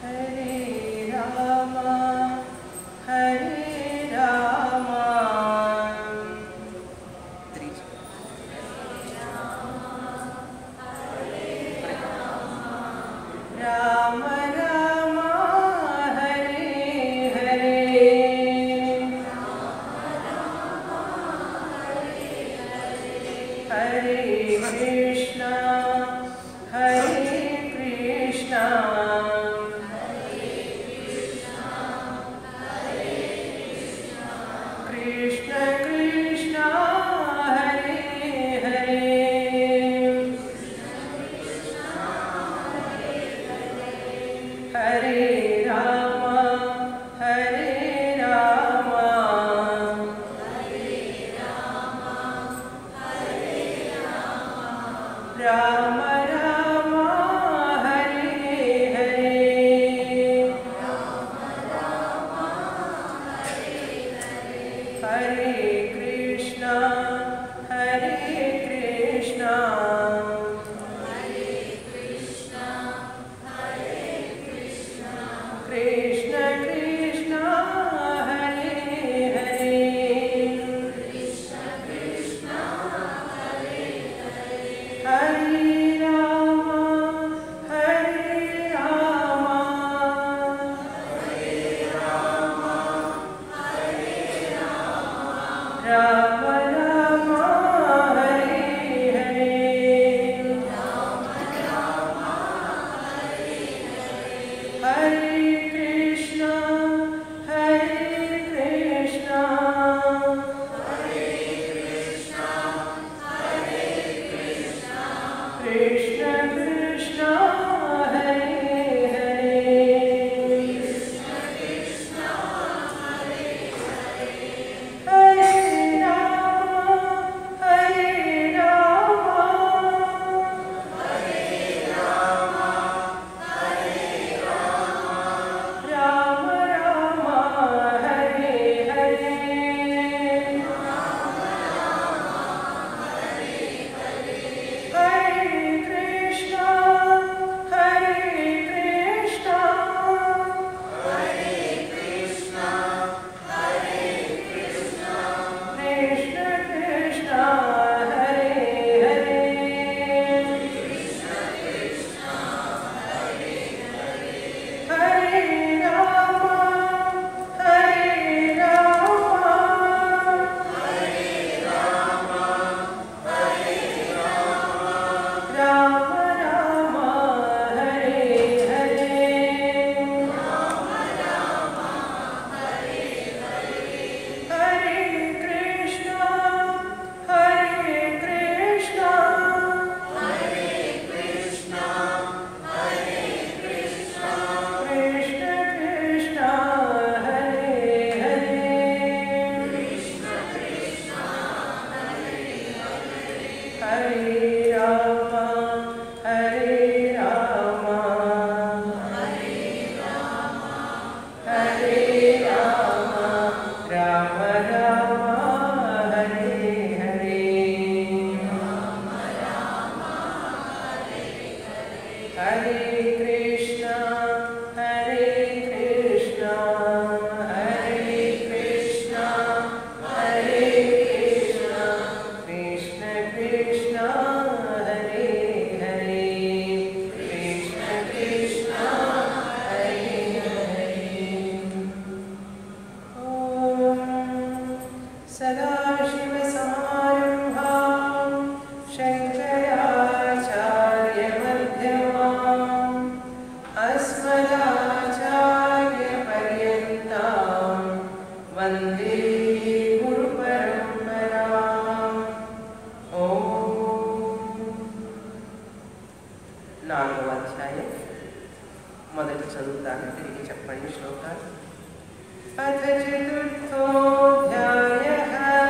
हरे राम हरे राम राम राम हरे हरे हरे कृष्णा हरे कृष्णा कृष्ण कृष्ण हरे हरे हरे राम हरे राम राम राम हरे हरे हरे कृष्ण हरे कृष्ण कृष्ण कृष्ण हरे हरे हरे राम हरे राम राम राम हरे हरे हरे कृष्ण हरे कृष्ण कृष्ण कृष्ण हरे हरे हरे राम हरे राम राम राम हरे हरे हरे कृष्ण हरे कृष्ण कृष्ण कृष्ण हरे हरे हरे राम हरे राम राम राम हरे हरे हरे कृष्ण हरे कृष्ण कृष्ण कृष्ण हरे हरे हरे राम हरे राम हरे राम राम राम हरे हरे हरे कृष्ण हरे कृष्ण हरे कृष्ण हरे कृष्ण कृष्ण कृष्ण हरे हरे कृष्ण कृष्ण हरे हरे ॐ सदाशिवसमारम्भां शङ्कराचार्यमध्यमाम् अस्मदाचार्यपर्यन्तां वन्दे गुरुपरम्पराम् ॐ నాలుగవ అధ్యాయం మొదటి చదువుతాను తిరిగి చెప్పండి శ్లోకాలు అథ చతుర్థోऽధ్యాయः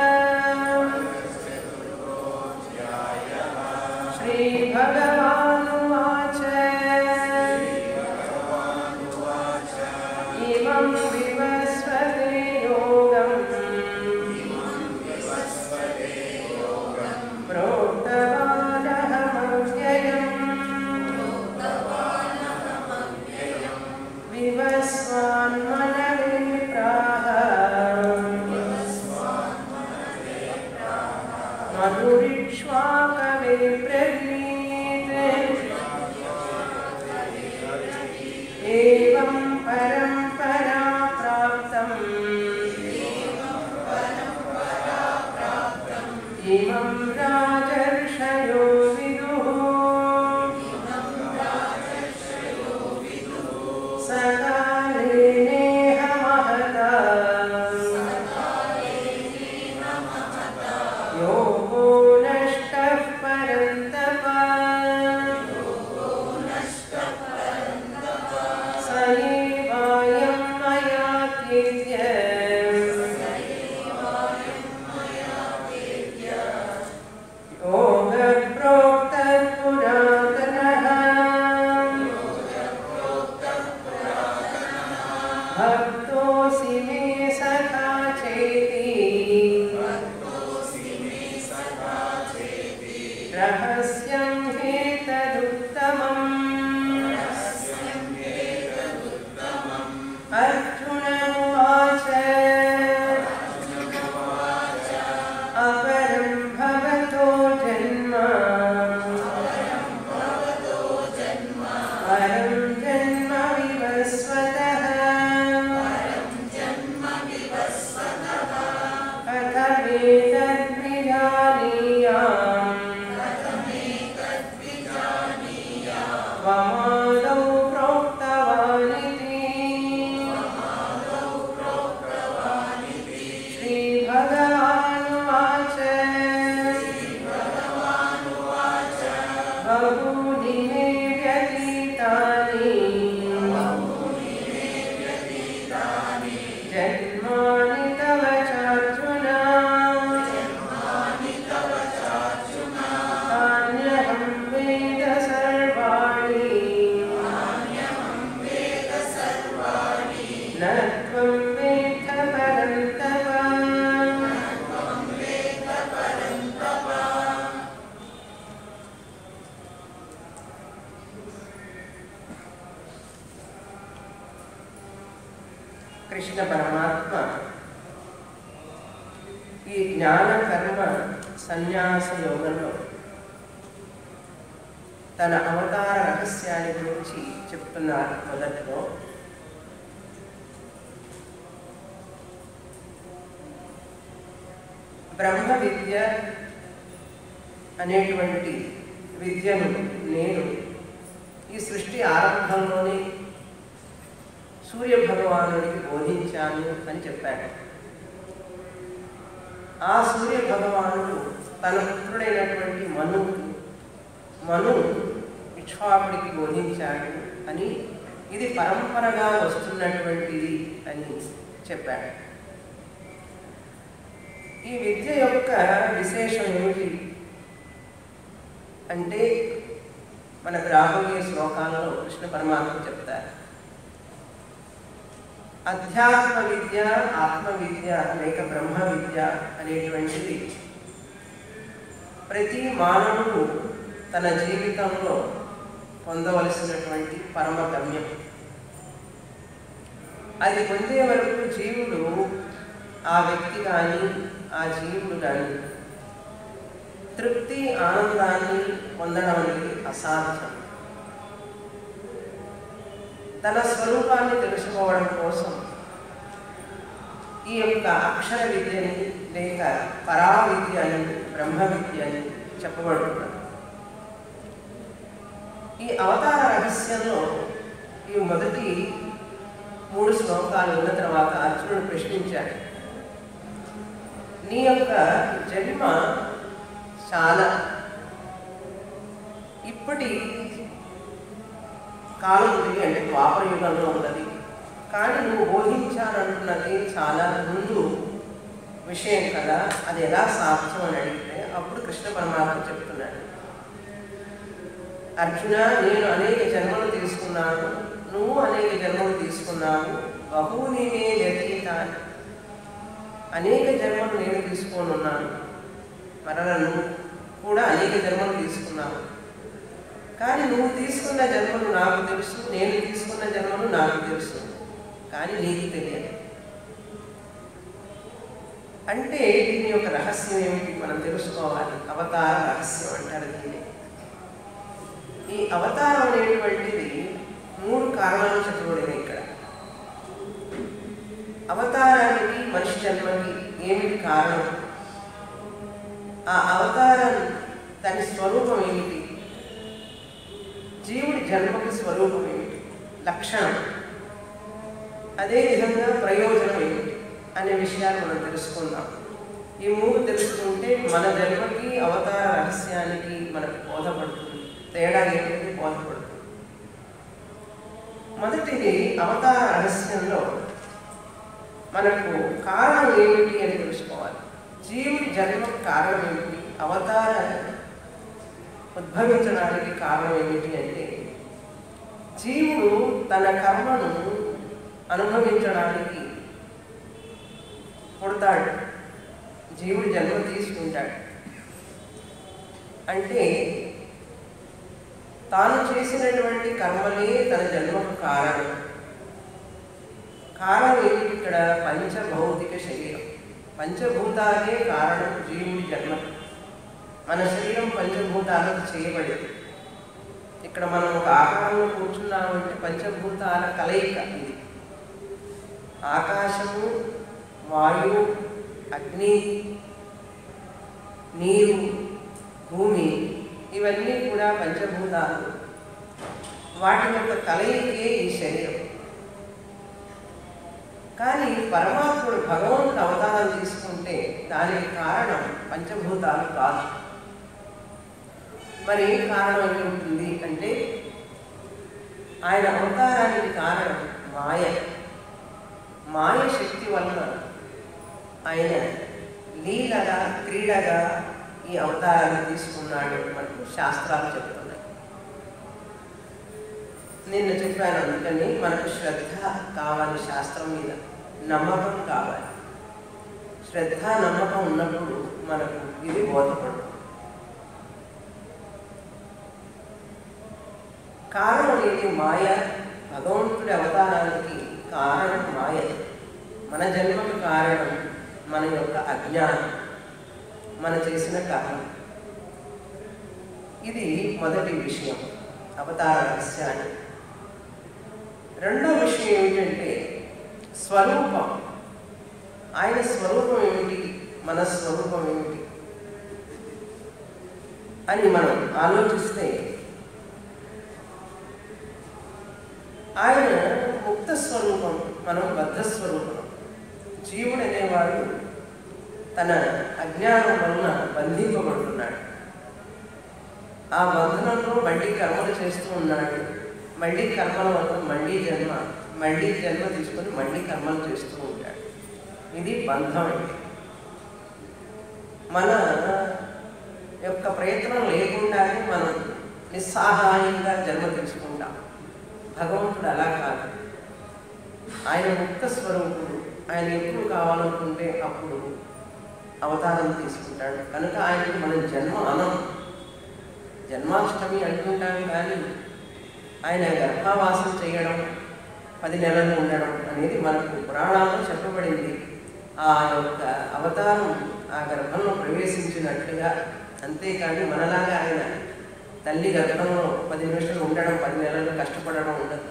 श्रीभगवानुवाच इमं विवस्वते योगम् प्रोक्तवानहमव्ययम् परम्परा प्राप्तम् इमं राजर्षयो विदुः सकाले नेह महता योगो नष्टः परन्तप स एवायं मया तेज्य योगप्रोक्तः पुरातनः भक्तोऽसि मे सखा चेति रहस्यं ह्येतदुत्तमम् अर्जुन उवाच अपरं भवतो जन्म परं जन्म विवस्वतः कथमेतद्विजानीयाम् त्वमादौ प्रोक्तवानिति श्रीभगवानुवाच बहूनि मे व्यतीतानि जन्मानि तव चार्जुन तान्यहं वेद सर्वाणि न त्वं वेत्थ परन्तप కృష్ణ పరమాత్మ ఈ జ్ఞాన కర్మ సన్యాస యోగంలో తన అవతార రహస్యాన్ని గురించి చెప్తున్నారు మొదట్లో బ్రహ్మ విద్య అనేటువంటి విద్యను నేను ఈ సృష్టి ఆరంభంలోనే సూర్య భగవానుడికి బోధించాను అని చెప్పాడు ఆ సూర్య భగవానుడు తన పుత్రుడైనటువంటి మను మను ఇక్ష్వాకుడికి బోధించాడు అని ఇది పరంపరగా వస్తున్నటువంటిది అని చెప్పాడు ఈ విద్య యొక్క విశేషం ఏమిటి అంటే మనకు రాబోయే శ్లోకాలలో కృష్ణ పరమాత్మ చెప్తారు అధ్యాత్మ విద్య ఆత్మ విద్య లేక బ్రహ్మ విద్య అనేటువంటిది ప్రతి మానవుడు తన జీవితంలో పొందవలసినటువంటి పరమ గమ్యం అది పొందే వరకు జీవుడు ఆ వ్యక్తి కానీ ఆ జీవుడు కానీ తృప్తి ఆనందాన్ని పొందడం అనేది అసాధ్యం తన స్వరూపాన్ని తెలుసుకోవడం కోసం ఈ యొక్క అక్షర విద్యని లేక పరా విద్య అని బ్రహ్మ విద్య అని చెప్పబడుతున్నది ఈ అవతార రహస్యంలో ఈ మొదటి మూడు శ్లోకాలు ఉన్న తర్వాత అర్జునుడు ప్రశ్నించాడు నీ యొక్క జన్మ చాలా ఇప్పటి కాలం ఉంది అంటే ద్వాపర యుగంలో ఉన్నది కానీ నువ్వు బోధించాలంటున్నది చాలా ముందు విషయం కదా అది ఎలా సాధ్యం అని అడిగితే అప్పుడు కృష్ణ పరమాత్మ చెప్తున్నాడు అర్జున నేను అనేక జన్మలు తీసుకున్నాను నువ్వు అనేక జన్మలు తీసుకున్నావు బహువుని మే వ్యతీతాన్ని అనేక జన్మలు నేను తీసుకొని ఉన్నాను మరల నువ్వు కూడా అనేక జన్మలు తీసుకున్నావు కానీ నువ్వు తీసుకున్న జన్మలు నాకు తెలుసు నేను తీసుకున్న జన్మలు నాకు తెలుసు కానీ నీకు తెలియదు అంటే దీని యొక్క రహస్యం ఏమిటి మనం తెలుసుకోవాలి అవతార రహస్యం అంటారు దీన్ని ఈ అవతారం అనేటువంటిది మూడు కారణాలు చెప్పబడినాయి ఇక్కడ అవతారానికి మనిషి జన్మకి ఏమిటి కారణం ఆ అవతారం దాని స్వరూపం ఏమిటి జీవుడి జన్మకి స్వరూపం ఏమిటి లక్షణం అదేవిధంగా ప్రయోజనం ఏమిటి అనే విషయాలు మనం తెలుసుకుందాం ఈ మూడు తెలుసుకుంటే మన జన్మకి అవతార రహస్యానికి మనకు బోధపడుతుంది తేడా ఏమిటి బోధపడుతుంది మొదటిది అవతార రహస్యంలో మనకు కారణం ఏమిటి అని తెలుసుకోవాలి జీవుడి జన్మకు కారణం ఏమిటి అవతార ఉద్భవించడానికి కారణం ఏమిటి అంటే జీవుడు తన కర్మను అనుభవించడానికి పుడతాడు జీవుడు జన్మ తీసుకుంటాడు అంటే తాను చేసినటువంటి కర్మలే తన జన్మకు కారణం కారణం ఏమిటి ఇక్కడ పంచభౌతిక శరీరం పంచభూతాలే కారణం జీవుడి జన్మకు మన శరీరం పంచభూతాలకు చేయబడింది ఇక్కడ మనం ఒక ఆకారంలో కూర్చున్నామంటే పంచభూతాల కలయిక ఇది ఆకాశము వాయువు అగ్ని నీరు భూమి ఇవన్నీ కూడా పంచభూతాలు వాటి యొక్క కలయికే ఈ శరీరం కానీ పరమాత్ముడు భగవంతుడు అవతారం తీసుకుంటే దానికి కారణం పంచభూతాలు కాదు మరి ఏం కారణం ఏమి ఉంటుంది అంటే ఆయన అవతారానికి కారణం మాయ మాయ శక్తి వలన ఆయన లీలగా క్రీడగా ఈ అవతారాన్ని తీసుకున్నాడు మనకు శాస్త్రాలు చెప్తున్నాయి నిన్న చెప్పాను అందుకని మనకు శ్రద్ధ కావాలి శాస్త్రం మీద నమ్మకం కావాలి శ్రద్ధ నమ్మకం ఉన్నప్పుడు మనకు ఇది బోధపడుతుంది కారణం ఏంటి మాయ భగవంతుడి అవతారానికి కారణం మాయ మన జన్మకు కారణం మన యొక్క అజ్ఞానం మన చేసిన కర్మ ఇది మొదటి విషయం అవతార రహస్యాన్ని రెండో విషయం ఏమిటంటే స్వరూపం ఆయన స్వరూపం ఏమిటి మన స్వరూపం ఏమిటి అని మనం ఆలోచిస్తే ఆయన ముక్త స్వరూపం మనం బద్ధ స్వరూపం జీవుడు అనేవాడు తన అజ్ఞానం వలన బంధింపబడుతున్నాడు ఆ బంధనంలో మళ్ళీ కర్మలు చేస్తూ ఉన్నాడు మళ్ళీ కర్మల వల్ల మళ్ళీ జన్మ మళ్ళీ జన్మ తీసుకొని మళ్ళీ కర్మలు చేస్తూ ఉంటాడు ఇది బంధం అంటే మన యొక్క ప్రయత్నం లేకుండానే మనం నిస్సహాయంగా జన్మ తీసుకుంటాం భగవంతుడు అలా కాదు ఆయన ముక్త స్వరూపుడు ఆయన ఎప్పుడు కావాలనుకుంటే అప్పుడు అవతారం తీసుకుంటాడు కనుక ఆయనకి మనం జన్మ అనం జన్మాష్టమి అంటుంటాం కానీ ఆయన గర్భావాసం చేయడం పది నెలలు ఉండడం అనేది మనకు పురాణాల్లో చెప్పబడింది ఆ యొక్క అవతారం ఆ గర్భంలో ప్రవేశించినట్లుగా అంతేకాని మనలాగా ఆయన తల్లి గర్భంలో పది నిమిషాలు ఉండడం పది నెలలు కష్టపడడం ఉండదు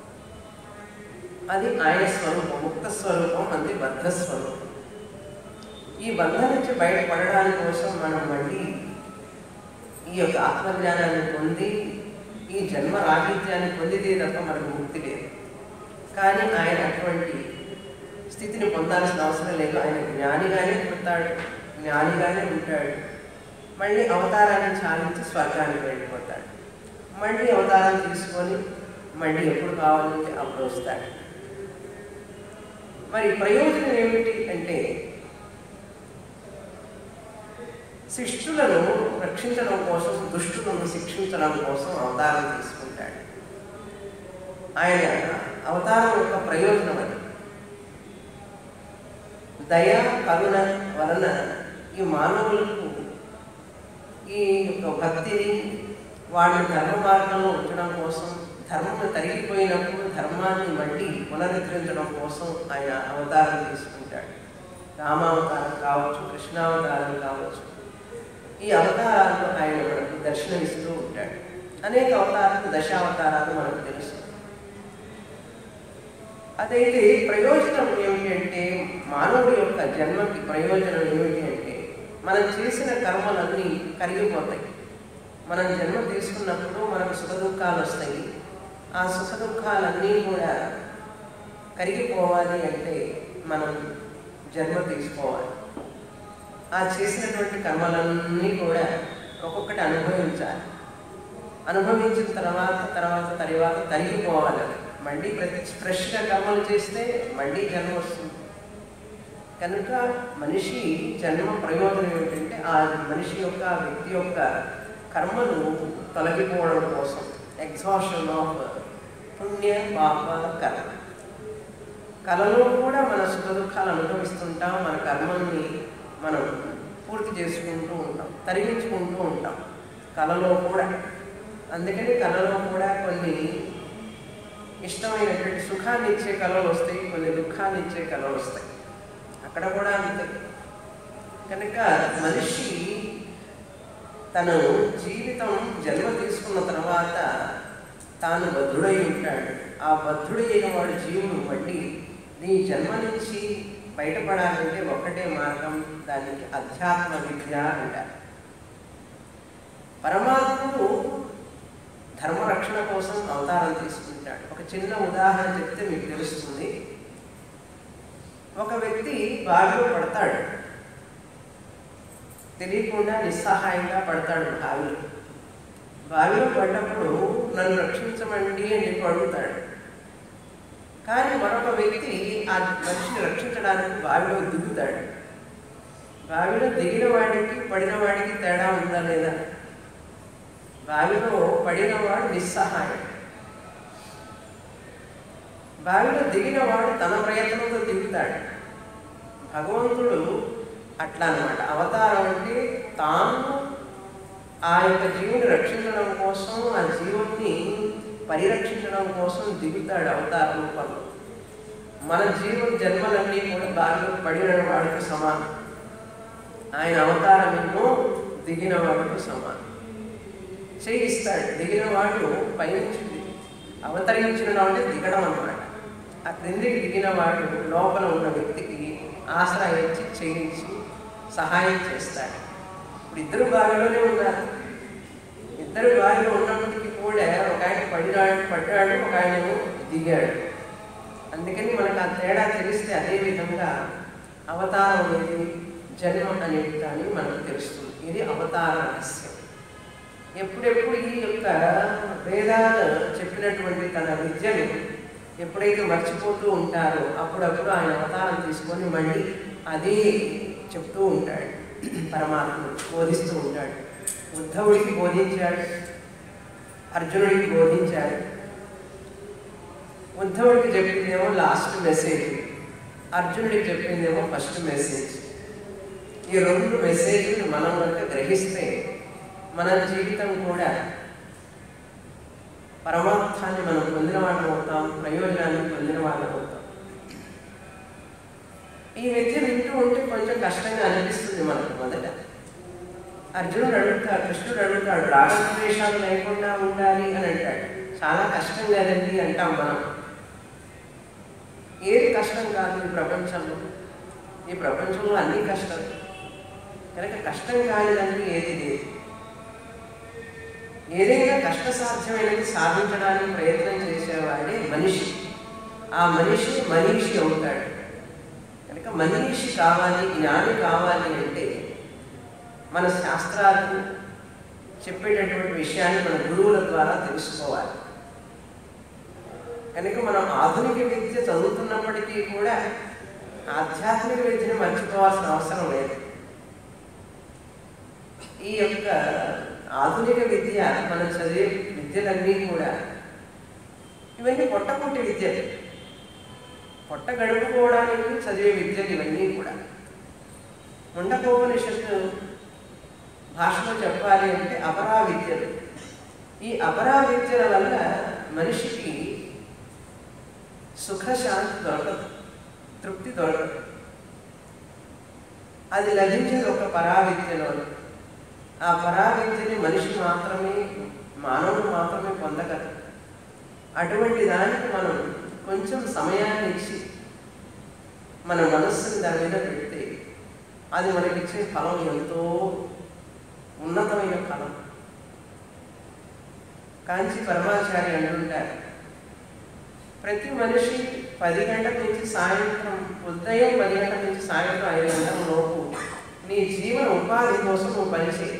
అది ఆయన స్వరూపం ముక్త స్వరూపం అది బద్ధ స్వరూపం ఈ బంధం నుంచి బయటపడడానికి కోసం మనం మళ్ళీ ఈ యొక్క ఆత్మజ్ఞానాన్ని పొంది ఈ జన్మ రాహిత్యాన్ని పొందితే తప్ప మనకు ముక్తి లేదు కానీ ఆయన అటువంటి స్థితిని పొందాల్సిన అవసరం లేదు ఆయన జ్ఞానిగానే పుడతాడు జ్ఞానిగానే ఉంటాడు మళ్ళీ అవతారాన్ని చాలించి స్వర్గానికి వెళ్ళిపోతాడు మళ్ళీ అవతారం తీసుకొని మళ్ళీ ఎప్పుడు కావాలంటే అప్పుడు వస్తాడు మరి ప్రయోజనం ఏమిటి అంటే శిష్టులను రక్షించడం కోసం దుష్టులను శిక్షించడం కోసం అవతారం తీసుకుంటాడు ఆయన అవతారం యొక్క ప్రయోజనం అది దయ కరుణ వలన ఈ మానవులకు ఈ యొక్క భక్తిని వాళ్ళని ధర్మ మార్గంలో ఉంచడం కోసం ధర్మం తరిగిపోయినప్పుడు ధర్మాన్ని మళ్ళీ పునరుద్ధరించడం కోసం ఆయన అవతారం తీసుకుంటాడు రామావతారం కావచ్చు కృష్ణావతారం కావచ్చు ఈ అవతారాలను ఆయన మనకు దర్శనమిస్తూ ఉంటాడు అనేక అవతారాలు దశావతారాలు మనకు తెలుసు అదైతే ప్రయోజనం ఏమిటి అంటే మానవుడి యొక్క జన్మకి ప్రయోజనం ఏమిటి అంటే మనం చేసిన కర్మలన్నీ కరిగిపోతాయి మనం జన్మ తీసుకున్నప్పుడు మనకు సుఖ దుఃఖాలు వస్తాయి ఆ సుఖ దుఃఖాలన్నీ కూడా కరిగిపోవాలి అంటే మనం జన్మ తీసుకోవాలి ఆ చేసినటువంటి కర్మలన్నీ కూడా ఒక్కొక్కటి అనుభవించాలి అనుభవించిన తర్వాత తర్వాత తర్వాత తరిగిపోవాలి అది. మళ్ళీ ప్రతి ఫ్రెష్గా కర్మలు చేస్తే మళ్ళీ జన్మ వస్తుంది కనుక మనిషి జన్మ ప్రయోజనం ఏమిటంటే ఆ మనిషి యొక్క ఆ వ్యక్తి యొక్క కర్మలు తొలగిపోవడం కోసం ఎగ్జాషన్ ఆఫ్ పుణ్య పాప కర్మ కళలో కూడా మన సుఖ దుఃఖాలు అనుభవిస్తుంటాం మన కర్మల్ని మనం పూర్తి చేసుకుంటూ ఉంటాం తరిగించుకుంటూ ఉంటాం కళలో కూడా అందుకని కళలో కూడా కొన్ని ఇష్టమైనటువంటి సుఖాన్ని ఇచ్చే కళలు వస్తాయి కొన్ని దుఃఖాన్ని ఇచ్చే కళలు వస్తాయి అక్కడ కూడా అంతే కనుక మనిషి తను జీవితం జన్మ తీసుకున్న తర్వాత తాను బద్ధుడై ఉంటాడు ఆ బద్ధుడైన వాడు జీవుడు మళ్ళీ నీ జన్మ నుంచి బయటపడాలంటే ఒక్కటే మార్గం దానికి అధ్యాత్మ విద్య అంటారు పరమాత్ముడు ధర్మరక్షణ కోసం అవతారం తీసుకుంటాడు ఒక చిన్న ఉదాహరణ చెప్తే మీకు తెలుస్తుంది ఒక వ్యక్తి బావిలో పడతాడు తెలియకుండా నిస్సహాయంగా పడతాడు బావిలో బావిలో పడ్డప్పుడు నన్ను రక్షించమండి అని చెప్పి అడుగుతాడు కానీ మరొక వ్యక్తి ఆ మనిషిని రక్షించడానికి బావిలో దిగుతాడు బావిలో దిగిన వాడికి పడిన వాడికి తేడా ఉందా లేదా బావిలో పడిన వాడు నిస్సహాయం బావిలో దిగిన వాడు తన ప్రయత్నంతో దిగుతాడు భగవంతుడు అట్లా అనమాట అవతారం అంటే తాను ఆ యొక్క జీవుని రక్షించడం కోసం ఆ జీవుని పరిరక్షించడం కోసం దిగుతాడు అవతార రూపంలో మన జీవ జన్మలన్నీ కూడా బావిలో పడిన వాడికి సమానం ఆయన అవతారం ఎన్నో దిగిన వాడికి సమానం చేయిస్తాడు దిగిన వాడు పైనుంచి అవతరించడం అంటే దిగడం అన్నమాట ఆ క్రిందికి దిగిన వాడు లోపల ఉన్న వ్యక్తికి ఆశ్రయించి చేయించి సహాయం చేస్తాడు ఇప్పుడు ఇద్దరు బావిలోనే ఉన్నారు ఇద్దరు బావిలో ఉన్నప్పటికీ కూడా ఒక ఆయన పడినాడు పడ్డాడు ఒక ఆయన దిగాడు అందుకని మనకు ఆ తేడా తెలిస్తే అదే విధంగా అవతారం అనేది జన్మ అనేది కానీ మనకు తెలుస్తుంది ఇది అవతార రహస్యం ఎప్పుడెప్పుడు ఈ యొక్క వేదాలు చెప్పినటువంటి తన విద్యను ఎప్పుడైతే మర్చిపోతూ ఉంటారో అప్పుడప్పుడు ఆయన అవతారం తీసుకొని మళ్ళీ అదే చెప్తూ ఉంటాడు పరమాత్మ బోధిస్తూ ఉంటాడు ఉద్ధవుడికి బోధించాడు అర్జునుడికి బోధించాడు ఉద్ధవుడికి చెప్పిందేమో లాస్ట్ మెసేజ్ అర్జునుడికి చెప్పిందేమో ఫస్ట్ మెసేజ్ ఈ రెండు మెసేజ్లు మనం కనుక గ్రహిస్తే మన జీవితం కూడా పరమార్థాన్ని మనం పొందిన వాళ్ళం అవుతాం ప్రయోజనాన్ని పొందిన వాళ్ళం అవుతాం ఈ విద్య వింటూ ఉంటే కొంచెం కష్టంగా అనిపిస్తుంది మనకు మొదట అర్జునుడు అడుగుతాడు కృష్ణుడు అడుగుతాడు రాగద్వేషాలు లేకుండా ఉండాలి అని అంటాడు చాలా కష్టం కదండి అంటాం మనం ఏది కష్టం కాదు ఈ ప్రపంచంలో ఈ ప్రపంచంలో అన్ని కష్టం కనుక కష్టం కానిదంటే ఏది లేదు ఏదైనా కష్టసాధ్యమైనది సాధించడానికి ప్రయత్నం చేసేవాడే మనిషి ఆ మనిషి మనీషి అవుతాడు కనుక మనీషి కావాలి జ్ఞాని కావాలి అంటే మన శాస్త్రాలు చెప్పేటటువంటి విషయాన్ని మన గురువుల ద్వారా తెలుసుకోవాలి కనుక మనం ఆధునిక విద్య చదువుతున్నప్పటికీ కూడా ఆధ్యాత్మిక విద్యను మర్చిపోవాల్సిన అవసరం లేదు ఈ యొక్క ఆధునిక విద్య మనం చదివే విద్యలన్నీ కూడా ఇవన్నీ పొట్టపుట్టి విద్యలు పొట్ట గడుపుకోవడానికి చదివే విద్యలు ఇవన్నీ కూడా ముండకోపనిషత్తు భాషలో చెప్పాలి అంటే అపరా విద్యలు ఈ అపరా విద్యల వల్ల మనిషికి సుఖశాంతి దొరకదు తృప్తి దొరకదు అది లభించేది ఒక పరావిద్యలో ఆ పరావిద్యని మనిషి మాత్రమే మానవుడు మాత్రమే పొందగలరు అటువంటి దానికి మనం కొంచెం సమయాన్ని ఇచ్చి మన మనస్సుని దాని మీద పెడితే అది మనకిచ్చే ఫలం ఎంతో ఉన్నతమైన ఫలం కాంచి పరమాచార్య అంటుంటారు ప్రతి మనిషి పది గంటల నుంచి సాయంత్రం ఉదయం పది గంటల నుంచి సాయంత్రం ఐదు గంటల లోపు నీ జీవన ఉపాధి కోసం నువ్వు పనిచేయి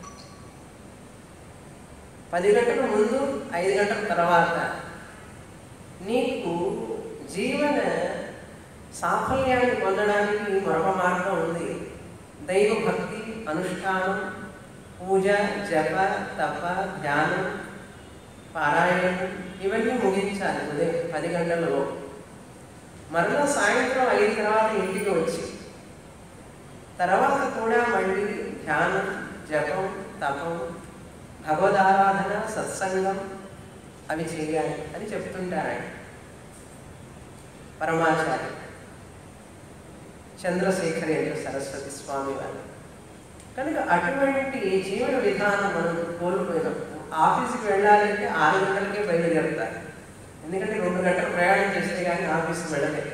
పది గంటల ముందు ఐదు గంటల తర్వాత నీకు జీవన సాఫల్యాన్ని పొందడానికి మరొక మార్గం ఉంది దైవ భక్తి అనుష్ఠానం పూజ జప తప ధ్యానం పారాయణం ఇవన్నీ ముగించాలి ఉదయం పది గంటలలో మరలా సాయంత్రం ఐదు తర్వాత ఇంటికి వచ్చి తర్వాత కూడా మళ్ళీ ధ్యానం జపం తపం భగవదారాధన సత్సంగం అవి చేయాలి అని చెప్తుంటారు ఆయన పరమాచార్య చంద్రశేఖరేంద్ర సరస్వతి స్వామి వారు కనుక అటువంటి జీవన విధానం మనం కోల్పోయినాం ఆఫీస్కి వెళ్ళాలంటే ఆరు గంటలకే బయలుదేరుతారు ఎందుకంటే రెండు గంటలు ప్రయాణం చేస్తే కానీ ఆఫీస్కి వెళ్ళలేదు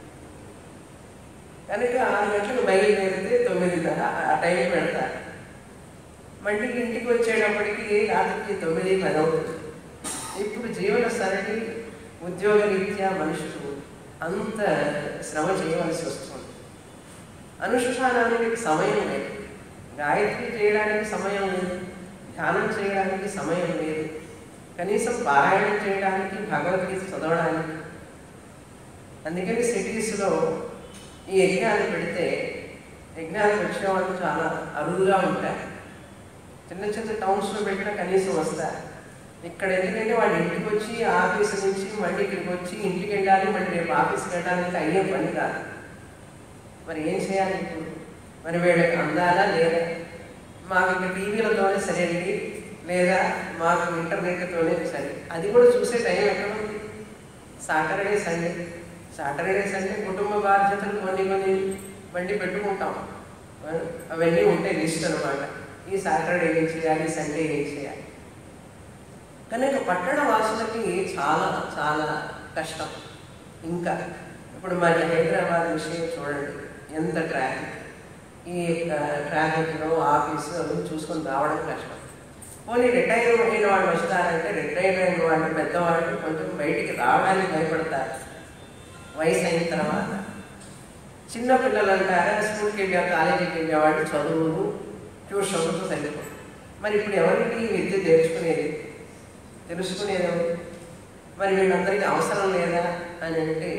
కనుక ఆరు గంటలకు బయలుదేరితే తొమ్మిదిన్నర ఆ టైంకి వెళ్తారు మళ్ళీ ఇంటికి వచ్చేటప్పటికి రాత్రికి తొమ్మిది పది అవుతుంది ఇప్పుడు జీవన సరళి ఉద్యోగ రీత్యా మనుషులు అంత శ్రమ చేయవలసి వస్తుంది అనుష్ఠానానికి సమయం లేదు గాయత్రి చేయడానికి సమయం లేదు ధ్యానం చేయడానికి సమయం లేదు కనీసం పారాయణం చేయడానికి భగవద్గీత చదవడానికి అందుకని సిటీస్లో ఈ యజ్ఞాలు పెడితే యజ్ఞాలకు వచ్చే వాళ్ళు చాలా అరుదుగా ఉంటారు చిన్న చిన్న టౌన్స్లో పెట్టినా కనీసం వస్తారు ఇక్కడ ఎందుకంటే వాళ్ళు ఇంటికి వచ్చి ఆఫీస్ నుంచి మళ్ళీ ఇక్కడికి వచ్చి ఇంటికి వెళ్ళాలి మళ్ళీ రేపు ఆఫీస్కి వెళ్ళడానికి అయ్యే పని కాదు మరి ఏం చేయాలి ఇప్పుడు మరి వీళ్ళకి అందాలా లేదా మాకు ఇంకా టీవీలతోనే సరైనది లేదా మాకు ఇంటర్నెట్తోనే సరే అది కూడా చూసే టైం ఎక్కడ ఉంది సాటర్డే సండే సాటర్డే సండే కుటుంబ బాధ్యతలు కొన్ని కొన్ని బండి పెట్టుకుంటాం అవన్నీ ఉంటాయి లిస్ట్ అనమాట ఈ సాటర్డే ఏం చేయాలి సండే ఏం చేయాలి కనుక పట్టణ వాసులకి చాలా చాలా కష్టం ఇంకా ఇప్పుడు మరి హైదరాబాద్ విషయం చూడండి ఎంత ట్రాఫిక్ ఈ ట్రాఫిక్లో ఆఫీసు అవి చూసుకొని రావడం కష్టం పోనీ రిటైర్ అయిన వాళ్ళు వస్తారంటే రిటైర్ అయిన వాళ్ళు పెద్దవాళ్ళు కొంచెం బయటికి రావడానికి భయపడతారు వయసు అయిన తర్వాత చిన్న పిల్లలు అంటారా స్కూల్కి వెళ్ళే కాలేజీకి వెళ్ళేవాళ్ళు చదువులు ట్యూషన్లు సరిపోతుంది మరి ఇప్పుడు ఎవరికి విద్య నేర్చుకునేది తెలుసుకునేది ఎవరు మరి వీళ్ళందరికీ అవసరం లేదా అని అంటే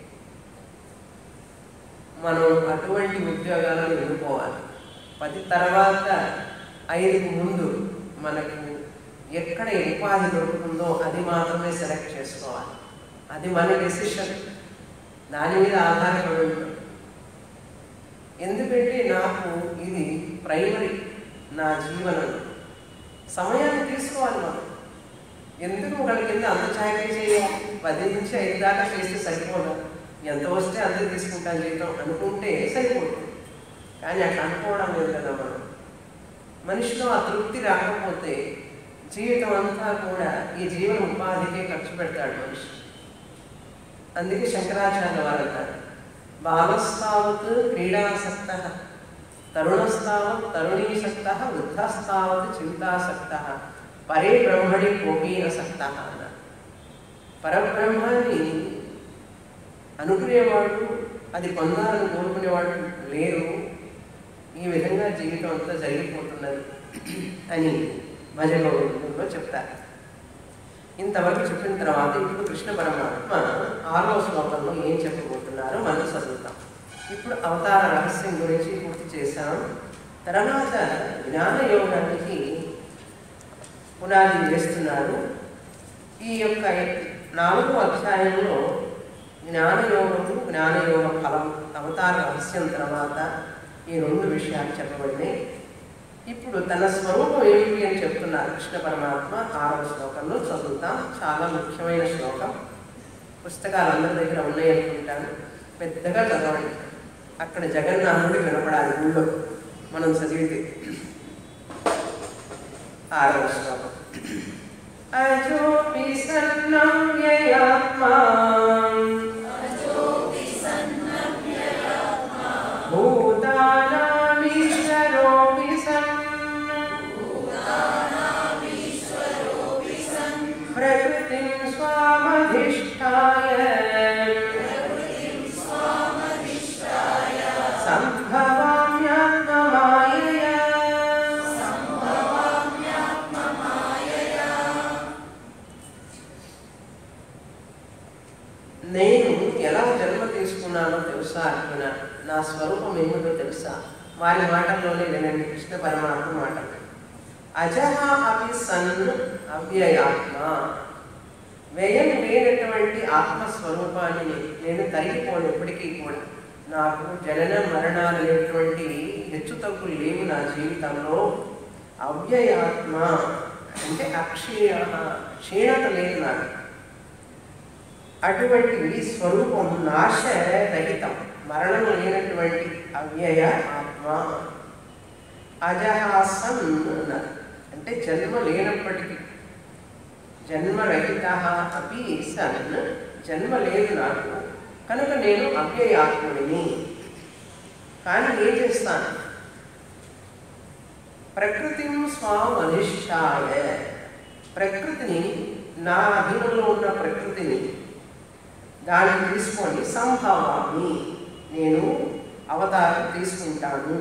మనం అటువంటి ఉద్యోగాలను ఎన్నుకోవాలి పది తర్వాత ఐదుకు ముందు మనకు ఎక్కడ ఉపాధి దొరుకుతుందో అది మాత్రమే సెలెక్ట్ చేసుకోవాలి అది మన డెసిషన్ దాని మీద ఆధారపడి ఉంటుంది ఎందుకంటే నాకు ఇది ప్రైమరీ నా జీవనం సమయాన్ని తీసుకోవాలి మనం ఎందుకు ఒకరి కింద అంత చాకరీ చేయాలి పది నుంచి ఐదు దాకా చేస్తే సరిపోదు ఎంత వస్తే అంతే తీసుకుంటాను జీతం అనుకుంటే సరిపోతుంది కానీ అట్లా అనుకోవడం లేదు కదా మనం మనిషిలో ఆ తృప్తి రాకపోతే జీవితం అంతా కూడా ఈ జీవన ఉపాధికే ఖర్చు పెడతాడు మనిషి అందుకే శంకరాచార్య వారు అంటారు బాలస్తావత్ క్రీడాసక్త తరుణస్తావత్ తరుణీసక్త వృద్ధాస్తావత్ చింతాసక్త పరే బ్రహ్మణి కోపీనసక్త అన్నారు పరబ్రహ్మాన్ని అనుకునేవాడు అది పొందాలని కోరుకునేవాడు లేరు ఈ విధంగా జీవితం అంతా జరిగిపోతున్నది అని భజగోవిందంలో చెప్తారు ఇంతవరకు చెప్పిన తర్వాత ఇప్పుడు కృష్ణ పరమాత్మ ఆరో శ్లోకంలో ఏం చెప్పబోతున్నారో మనం చదువుతాం ఇప్పుడు అవతార రహస్యం గురించి పూర్తి చేశాం తర్వాత జ్ఞాన యోగానికి పునాది వేస్తున్నారు ఈ యొక్క నాలుగో అధ్యాయంలో జ్ఞానయోగము జ్ఞానయోగ ఫలం అవతార రహస్యం తర్వాత ఈ రెండు విషయాలు చెప్పబడినాయి ఇప్పుడు తన స్వరూపం ఏమిటి అని చెప్తున్నారు కృష్ణ పరమాత్మ ఆరవ శ్లోకంలో చదువుతాం చాలా ముఖ్యమైన శ్లోకం పుస్తకాలు అందరి దగ్గర ఉన్నాయి అనుకుంటాను పెద్దగా చదవండి అక్కడ జగన్నాథుడు వినపడాలి ఊళ్ళో మనం చదివితే ఆరవ శ్లోకం అజోపి సన్నం వ్యయాత్మా నేను ఎలా జన్మ తీసుకున్నానో తెలుసా అర్జున నా స్వరూపం ఏమిటో తెలుసా వారి మాటల్లోనే వినండి కృష్ణ పరమాత్మ మాటలు అజహ అపి సన్ అవ్యయాత్మ వ్యయం లేనటువంటి ఆత్మస్వరూపాన్ని నేను తరిగిపోను ఎప్పటికీ కూడా నాకు జనన మరణాలు అనేటువంటి హెచ్చు తగ్గులు లేవు నా జీవితంలో అవ్యయాత్మ అంటే అక్షీణ క్షీణత లేదు నాకు అటువంటి స్వరూపం నాశరహితం మరణం లేనటువంటి అవ్యయ ఆత్మ అజహాసన్ అన్నారు అంటే జన్మ లేనప్పటికీ జన్మరహిత అపి సన్ జన్మ లేదు నాకు కనుక నేను అవ్యయాత్ముడిని కానీ ఏం చేస్తాను ప్రకృతిం స్వాం అధిష్టాయ ప్రకృతిని నా అధీనంలో ఉన్న ప్రకృతిని దాన్ని తీసుకొని సంభవామి నేను అవతారం తీసుకుంటాను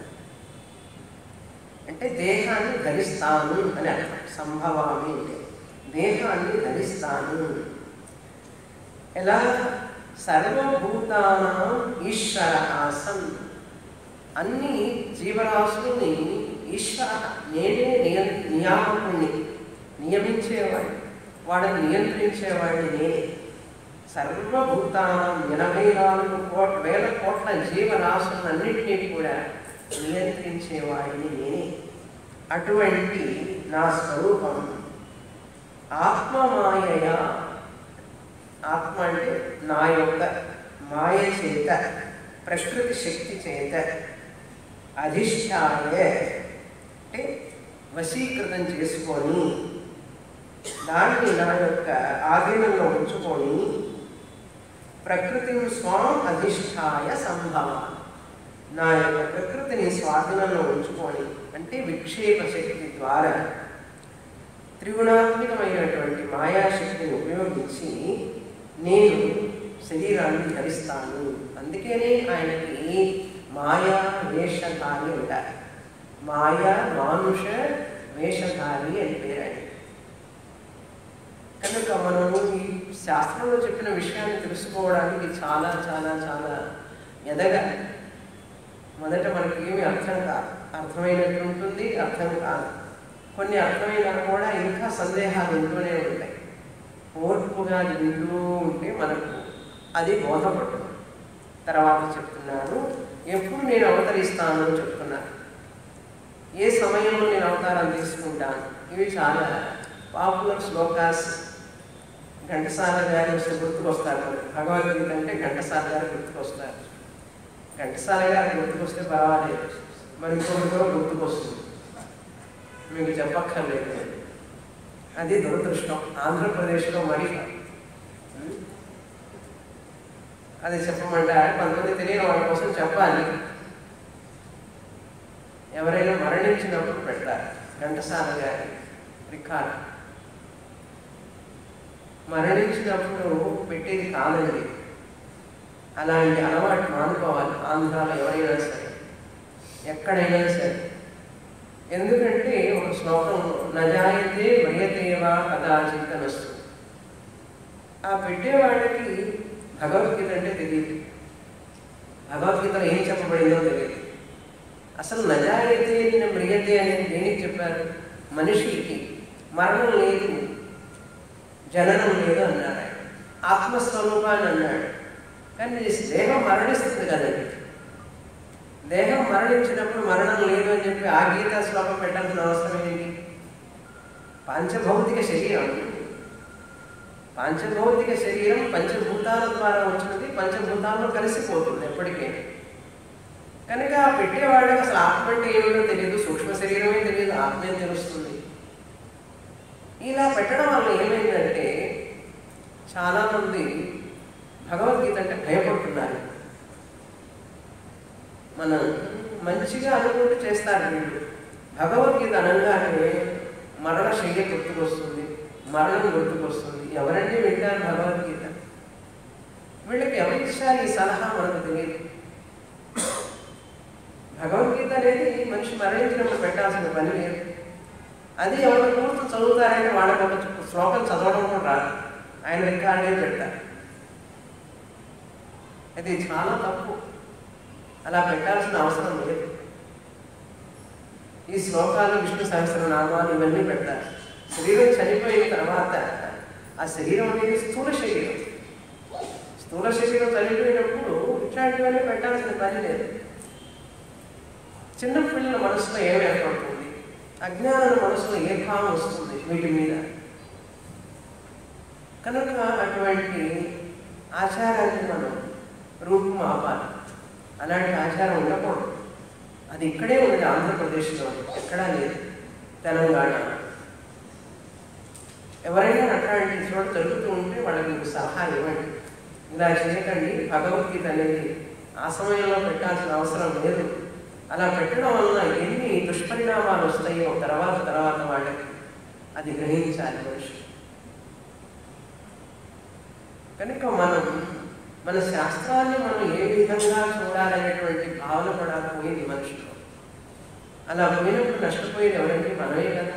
అంటే దేహాన్ని ధరిస్తాను అని అర్థం సంభవామి అంటే దేహాన్ని ధరిస్తాను ఎలా సర్వభూతానం ఈశ్వర ఆసం అన్ని జీవరాశుల్ని ఈశ్వర నేనే నియ నియామకుణ్ణి నియమించేవాడిని వాడిని నియంత్రించేవాడిని నేనే సర్వభూతానం ఎనభై నాలుగు కోట్ల వేల కోట్ల జీవరాశులన్నింటినీ కూడా నియంత్రించేవాడిని నేనే అటువంటి నా స్వరూపం ఆత్మమాయ ఆత్మ అంటే నా యొక్క మాయ చేత ప్రకృతి శక్తి చేత అధిష్టాయ అంటే వశీకృతం చేసుకొని దాన్ని నా యొక్క ఆధీనంలో ఉంచుకొని ప్రకృతిని స్వాం అధిష్టాయ సంభవ నా యొక్క ప్రకృతిని స్వాధీనంలో ఉంచుకొని అంటే విక్షేప శక్తి ద్వారా త్రిగుణాత్మకమైనటువంటి మాయాశక్తిని ఉపయోగించి నేను శరీరాన్ని ధరిస్తాను అందుకనే ఆయనకి మాయా వేషధారి అంటారు మాయా మానుష వేషధారి అని పేరు ఆయన కనుక మనము ఈ శాస్త్రంలో చెప్పిన విషయాన్ని తెలుసుకోవడానికి చాలా చాలా చాలా ఎదగాలి మొదట మనకి ఏమి అర్థం కాదు అర్థమైనట్టు ఉంటుంది అర్థం కాదు కొన్ని అర్థమైనా కూడా ఇంకా సందేహాలు ఉంటూనే ఉంటాయి ఓర్పుగా వింటూ ఉంటే మనకు అది బోధపడుతుంది తర్వాత చెప్తున్నాను ఎప్పుడు నేను అవతరిస్తాను అని చెప్తున్నాను ఏ సమయంలో నేను అవతారం తీసుకుంటాను ఇవి చాలా పాపులర్ శ్లోకాస్ ఘంటసాల గారు వస్తే గుర్తుకొస్తారు మనకు. భగవద్గీత అంటే ఘంటసాల గారు గుర్తుకొస్తారు ఘంటసాల గారు గుర్తుకొస్తే పర్వాలేదు మరి ఇంకొకటి కూడా గుర్తుకొస్తుంది మీకు చెప్పక్కర్లేదు అది దురదృష్టం ఆంధ్రప్రదేశ్లో మరి ఉం? అది చెప్పమంటారు కొంతమంది తెలియని వాళ్ళ కోసం చెప్పాలి ఎవరైనా మరణించినప్పుడు పెడతారు ఘంటసాల గారి రికార్డ్ మరణించినప్పుడు పెట్టేది కాదండి అలాంటి అలవాటు మానుకోవాలి ఆంధ్రాలో ఎవరైనా సరే ఎక్కడైనా సరే ఎందుకంటే ఒక శ్లోకం నజాయితే మ్రియతేవా కదాచిత్ అనొస్తుంది ఆ పెట్టేవాడికి భగవద్గీత అంటే తెలియదు భగవద్గీతలో ఏం చెప్పబడిందో తెలియదు అసలు నజాయితే నిన్న మ్రియతే అనేది దేనికి చెప్పారు మనిషికి మరణం లేదు జననం లేదు అన్నాడు ఆయన ఆత్మస్వరూపాన్ని అన్నాడు కానీ ఈ దేహం మరణిస్తుంది కదండి దేహం మరణించినప్పుడు మరణం లేదు అని చెప్పి ఆ గీతా శ్లోకం పెట్టాల్సిన అవసరం ఏంటి పంచభౌతిక శరీరం పంచభౌతిక శరీరం పంచభూతాల ద్వారా వచ్చినది పంచభూతాల్లో కలిసిపోతుంది ఎప్పటికీ కనుక ఆ పెట్టేవాడికి అసలు ఆత్మ అంటే ఏమిటో తెలియదు సూక్ష్మ శరీరమే తెలియదు ఆత్మే తెలుస్తుంది ఇలా పెట్టడం వల్ల ఏమైందంటే చాలామంది భగవద్గీత అంటే భయపడుతున్నారు మనం మంచిగా అనుకుంటూ చేస్తారు వీళ్ళు భగవద్గీత అనగానే మరణ శయ్య గుర్తుకొస్తుంది మరణం గుర్తుకొస్తుంది ఎవరంటే వింటారు భగవద్గీత వీళ్ళకి ఎవరు ఇచ్చారు ఈ సలహా మనకు తెలియదు భగవద్గీత అనేది మనిషి మరణించినప్పుడు పెట్టాల్సిన పని లేదు అది ఎవరు కూర్చొని చదువుతారంటే వాళ్ళకి ఒక శ్లోకం చదవడం కూడా రాదు ఆయన రికార్డే పెడతారు అది చాలా తప్పు అలా పెట్టాల్సిన అవసరం లేదు ఈ శ్లోకాలు విష్ణు సహస్రనామాలు ఇవన్నీ పెడతారు శరీరం చనిపోయిన తర్వాత ఆ శరీరం అనేది స్థూల శరీరం స్థూల శరీరం చనిపోయినప్పుడు ఇట్లాంటివన్నీ పెట్టాల్సిన పని లేదు చిన్న పిల్లల మనసులో ఏం ఏర్పడుతుంది అజ్ఞానుల మనసులో ఏ భావం వస్తుంది వీటి మీద కనుక అటువంటి ఆచారాన్ని మనం రూపం ఆపాలి అలాంటి ఆచారం ఉండకూడదు అది ఇక్కడే ఉంది ఆంధ్రప్రదేశ్లో ఎక్కడా లేదు తెలంగాణ ఎవరైనా అట్లాంటి చోట జరుగుతూ ఉంటే వాళ్ళకి మీకు సలహా ఇవ్వండి ఇలా చేయకండి భగవద్గీత అనేది ఆ సమయంలో పెట్టాల్సిన అవసరం లేదు అలా పెట్టడం వలన ఎన్ని దుష్పరిణామాలు వస్తాయో తర్వాత తర్వాత వాళ్ళకి అది గ్రహించాలి మనిషి కనుక మనం మన శాస్త్రాన్ని మనం ఏ విధంగా చూడాలనేటువంటి భావన కూడా పోయింది మనిషిలో అలా పోయినప్పుడు నష్టపోయేది ఎవరంటే మనమే కదా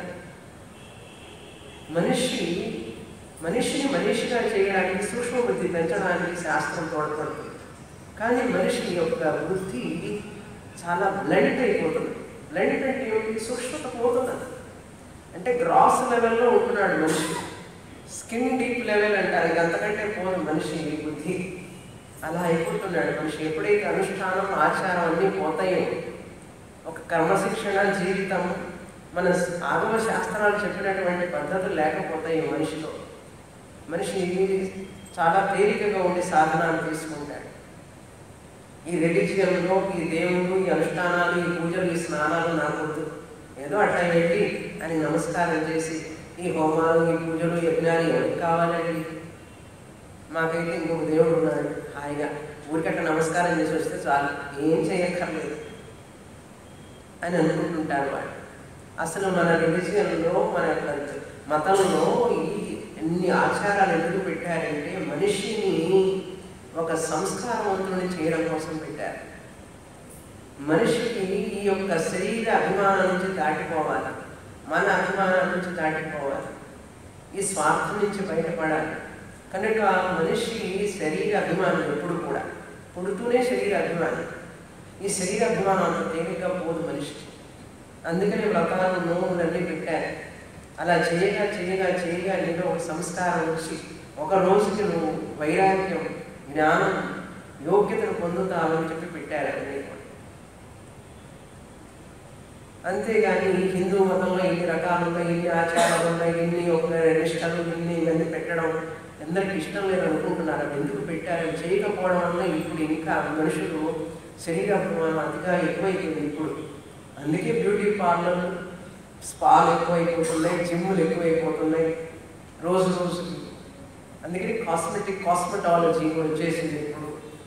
మనిషి మనిషిని మనిషిగా చేయడానికి సూక్ష్మ బుద్ధి పెంచడానికి శాస్త్రం తోడ్పడుతుంది కానీ మనిషి యొక్క బుద్ధి చాలా బ్లెంట్ అయిపోతుంది బ్లెంట్ అంటే ఏమిటి సూక్ష్మత పోతున్నది అంటే గ్రాస్ లెవెల్లో ఉంటున్నాడు మనిషి స్కిన్ డీప్ లెవెల్ అంటారు ఇక అంతకంటే పోదు మనిషి బుద్ధి అలా అయిపోతున్నాడు మనిషి ఎప్పుడైతే అనుష్ఠానం ఆచారం అన్నీ పోతాయో ఒక క్రమశిక్షణ జీవితం మన ఆగమ శాస్త్రాలు చెప్పినటువంటి పద్ధతులు లేకపోతాయి మనిషిలో మనిషి చాలా తేలికగా ఉండి సాధనాలు తీసుకుంటాడు ఈ రిలీజియన్లో ఈ దేవుడు ఈ అనుష్ఠానాలు ఈ పూజలు ఈ స్నానాలు నాకొద్దు ఏదో అట్లా వెళ్ళి అని నమస్కారం చేసి ఈ హోమాలు ఈ పూజలు యజ్ఞాలు ఎవరికి కావాలండి మాకైతే ఇంకొక దేవుడు ఉన్నాడు హాయిగా ఊరికట్ట నమస్కారం చేసి వస్తే చాలు ఏం చేయక్కర్లేదు అని అనుకుంటుంటారు వాళ్ళు అసలు మన రిలీజియన్లో మన యొక్క మతంలో ఈ ఎన్ని ఆచారాలు ఎందుకు పెట్టారంటే మనిషిని ఒక సంస్కారవంతుని చేయడం కోసం పెట్టారు మనిషికి ఈ యొక్క శరీర అభిమానం నుంచి దాటిపోవాలి మన అభిమానం నుంచి దాటిపోవాలి ఈ స్వార్థం నుంచి బయటపడాలి కనుక మనిషి శరీర అభిమానం ఎప్పుడు కూడా పుడుతూనే శరీర అభిమానం ఈ శరీర అభిమానం అంత తేలిగ్గా పోదు మనిషికి అందుకని వ్రతాలు నోములన్నీ పెట్టారు అలా చేయగా చేయగా చేయగా నీలో ఒక సంస్కారం వచ్చి ఒక రోజుకి నువ్వు వైరాగ్యం జ్ఞానం యోగ్యతను పొందుతావని చెప్పి పెట్టారు అన్నీ కూడా అంతేగాని హిందూ మతంలో ఎన్ని రకాలు ఉన్నాయి ఎన్ని ఆచారాలు ఉన్నాయి ఎన్ని ఒక నిష్టలు ఇన్ని ఇవన్నీ పెట్టడం ఎందరికి ఇష్టం లేదు అనుకుంటున్నారు అవి ఎందుకు పెట్టారని చేయకపోవడం వల్ల ఇప్పుడు ఇంకా మనుషులు శరీరాభిమానం అతిగా ఎక్కువైపోయింది ఇప్పుడు అందుకే బ్యూటీ పార్లర్ స్పాలు ఎక్కువైపోతున్నాయి జిమ్లు ఎక్కువైపోతున్నాయి రోజు రోజుకి అందుకని కాస్మెటిక్ కాస్మెటాలజీ వచ్చేసింది ఇప్పుడు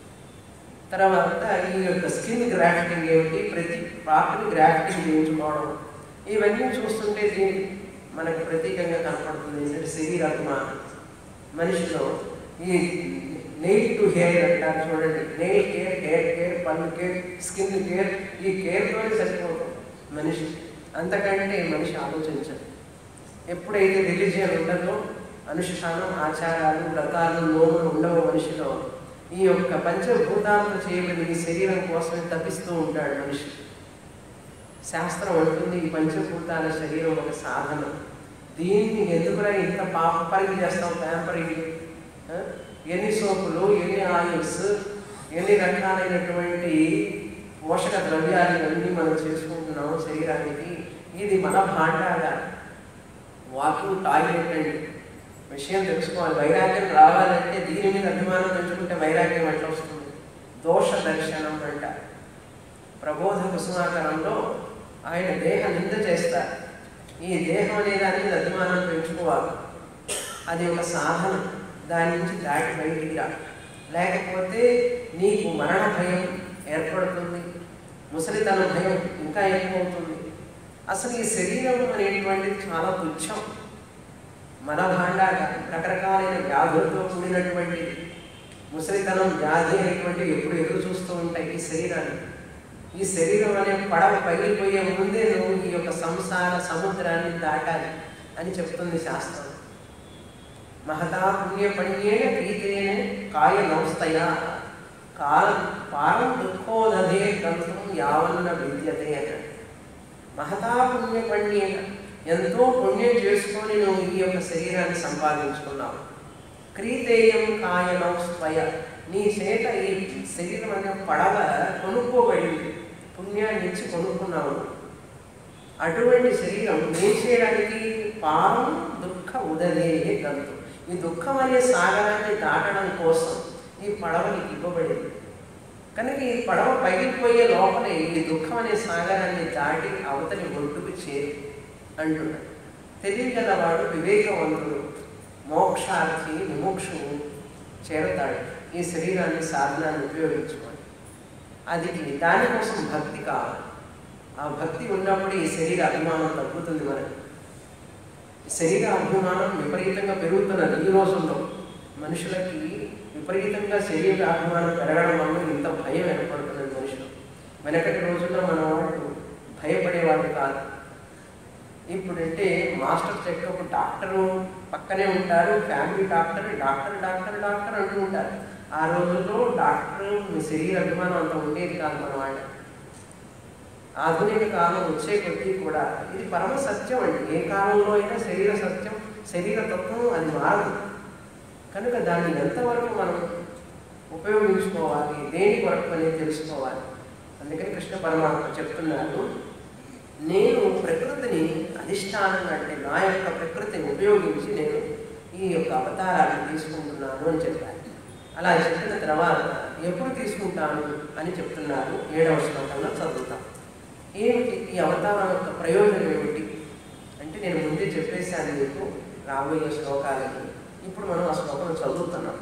తర్వాత ఈ యొక్క స్కిన్ గ్రాఫ్టింగ్ ఏమిటి ప్రతి పార్ట్ని గ్రాఫ్టింగ్ చేయించుకోవడం ఇవన్నీ చూస్తుంటే దీని మనకు ప్రతీకంగా కనపడుతుంది ఏంటంటే శరీరాభిమానం మనిషిలో ఈ నెయిల్ టు హెయిర్ అంటారు చూడండి నెయిల్ కేర్ హెయిర్ కేర్ పన్ను కేర్ స్కిన్ కేర్ ఈ కేర్తోనే సరిపోతుంది మనిషి అంతకంటే మనిషి ఆలోచించదు ఎప్పుడైతే రిలీజియన్ ఉండదో అనుష్ఠానం ఆచారాలు వ్రతాలు నోములు ఉండవు మనిషిలో ఈ యొక్క పంచభూతాలతో చేయబడిన ఈ శరీరం కోసమే తప్పిస్తూ ఉంటాడు మనిషి శాస్త్రం అంటుంది ఈ పంచభూతాల శరీరం ఒక సాధనం దీన్ని ఎందుకురా ఇంత పాప పరికి చేస్తాం ప్యాంపరింగ్ ఆ? ఎన్ని సోపులు ఎన్ని ఆయిల్స్ ఎన్ని రకాలైనటువంటి పోషక ద్రవ్యాలు ఇవన్నీ మనం చేసుకుంటున్నాం శరీరానికి ఇది మన భాండాగా వాకింగ్ టాయిలెట్ అండి విషయం తెలుసుకోవాలి వైరాగ్యం రావాలంటే దీని మీద అభిమానం పెంచుకుంటే వైరాగ్యం ఎట్లా వస్తుంది దోష దర్శనం అంట ప్రబోధ కుసుమాకరంలో ఆయన దేహ నింద చేస్తారు ఈ దేహం అనే దాని మీద అభిమానం పెంచుకోవాలి అది ఒక సాధన దాని నుంచి దాటి బయటికి రా లేకపోతే నీకు మరణ భయం ఏర్పడుతుంది ముసలితన భయం ఇంకా ఎక్కువవుతుంది అసలు ఈ శరీరం అనేటువంటిది చాలా తుచ్చం మన భాండాగా రకరకాలైన వ్యాధులతో కూడినటువంటి ముసలితనం వ్యాధి అనేటువంటివి ఎప్పుడు ఎదురు చూస్తూ ఉంటాయి ఈ శరీరాన్ని ఈ శరీరం అనే పడవ పగిలిపోయే ముందే నువ్వు ఈ యొక్క సంసార సముద్రాన్ని దాటాలి అని చెప్తుంది శాస్త్రం మహతా పుణ్య పణ్యేన ప్రీతేన కాయ నౌస్తయ కాలం పారం దుఃఖోదధే గంధం యావన్న విద్యతే అన్నాడు మహతా పుణ్య పండిన ఎంతో పుణ్యం చేసుకొని నువ్వు ఈ యొక్క శరీరాన్ని సంపాదించుకున్నావు క్రీతేయం కాయనం స్వయ నీ చేత ఈ శరీరం అనే పడవ కొనుక్కోబడింది పుణ్యాన్ని ఇచ్చి కొనుక్కున్నావు అటువంటి శరీరం ఏం చేయడానికి పారం దుఃఖ ఉదలే గంతు ఈ దుఃఖం అనే సాగరాన్ని దాటడం కోసం ఈ పడవ నీకు ఇవ్వబడింది కనుక ఈ పడవ పగిలిపోయే లోపలే ఈ దుఃఖం అనే సాగరాన్ని దాటి అవతలి ఒడ్డుకు చేరు అంటున్నాడు తెలియగలవాడు వివేకవంతుడు మోక్షార్థి విముక్షువు చేరతాడు ఈ శరీరాన్ని సాధనాన్ని ఉపయోగించుకోవాలి అది దానికోసం భక్తి కావాలి ఆ భక్తి ఉన్నప్పుడు ఈ శరీర అభిమానం తగ్గుతుంది మనకి శరీర అభిమానం విపరీతంగా పెరుగుతున్నది ఈ రోజుల్లో మనుషులకి విపరీతంగా శరీర అభిమానం పెరగడం వల్ల ఇంత భయం ఏర్పడుతున్నది మనుషులు వెనకటి రోజుల్లో మన వాళ్ళు భయపడేవాళ్ళు కాదు ఇప్పుడంటే మాస్టర్ చెక్ ఒక డాక్టరు పక్కనే ఉంటారు family doctor doctor doctor doctor అంటూ ఉంటారు ఆ రోజుల్లో డాక్టర్ మీ శరీర అభిమానం అంత ఉండేది కాదు మన వాళ్ళ ఆధునిక కాలం వచ్చే కొద్దీ కూడా ఇది పరమ సత్యం అండి ఏ కాలంలో అయినా శరీర సత్యం శరీర తత్వం అది మారదు కనుక దాన్ని ఎంతవరకు మనం ఉపయోగించుకోవాలి దేని కొరకు అనేది తెలుసుకోవాలి అందుకని కృష్ణ పరమాత్మ చెప్తున్నారు నేను ప్రకృతిని అధిష్టానం అంటే నా యొక్క ప్రకృతిని ఉపయోగించి నేను ఈ యొక్క అవతారాన్ని తీసుకుంటున్నాను అని చెప్పారు అలా చెప్పిన తర్వాత ఎప్పుడు తీసుకుంటాను అని చెప్తున్నారు ఏడవ శ్లోకంలో చదువుతాం ఏమిటి ఈ అవతారం యొక్క ప్రయోజనం ఏమిటి అంటే నేను ముందే చెప్పేశాను మీకు రాబోయే శ్లోకాలని ఇప్పుడు మనం ఆ శ్లోకం చదువుతున్నాం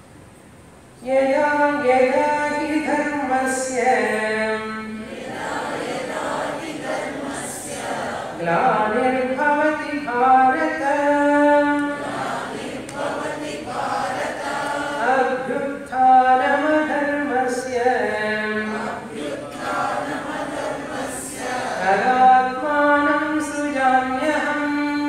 యదా యదా హి ధర్మస్య గ్లానిర్భవతి భారత అభ్యుత్థానమధర్మస్య తదాత్మానం సృజామ్యహం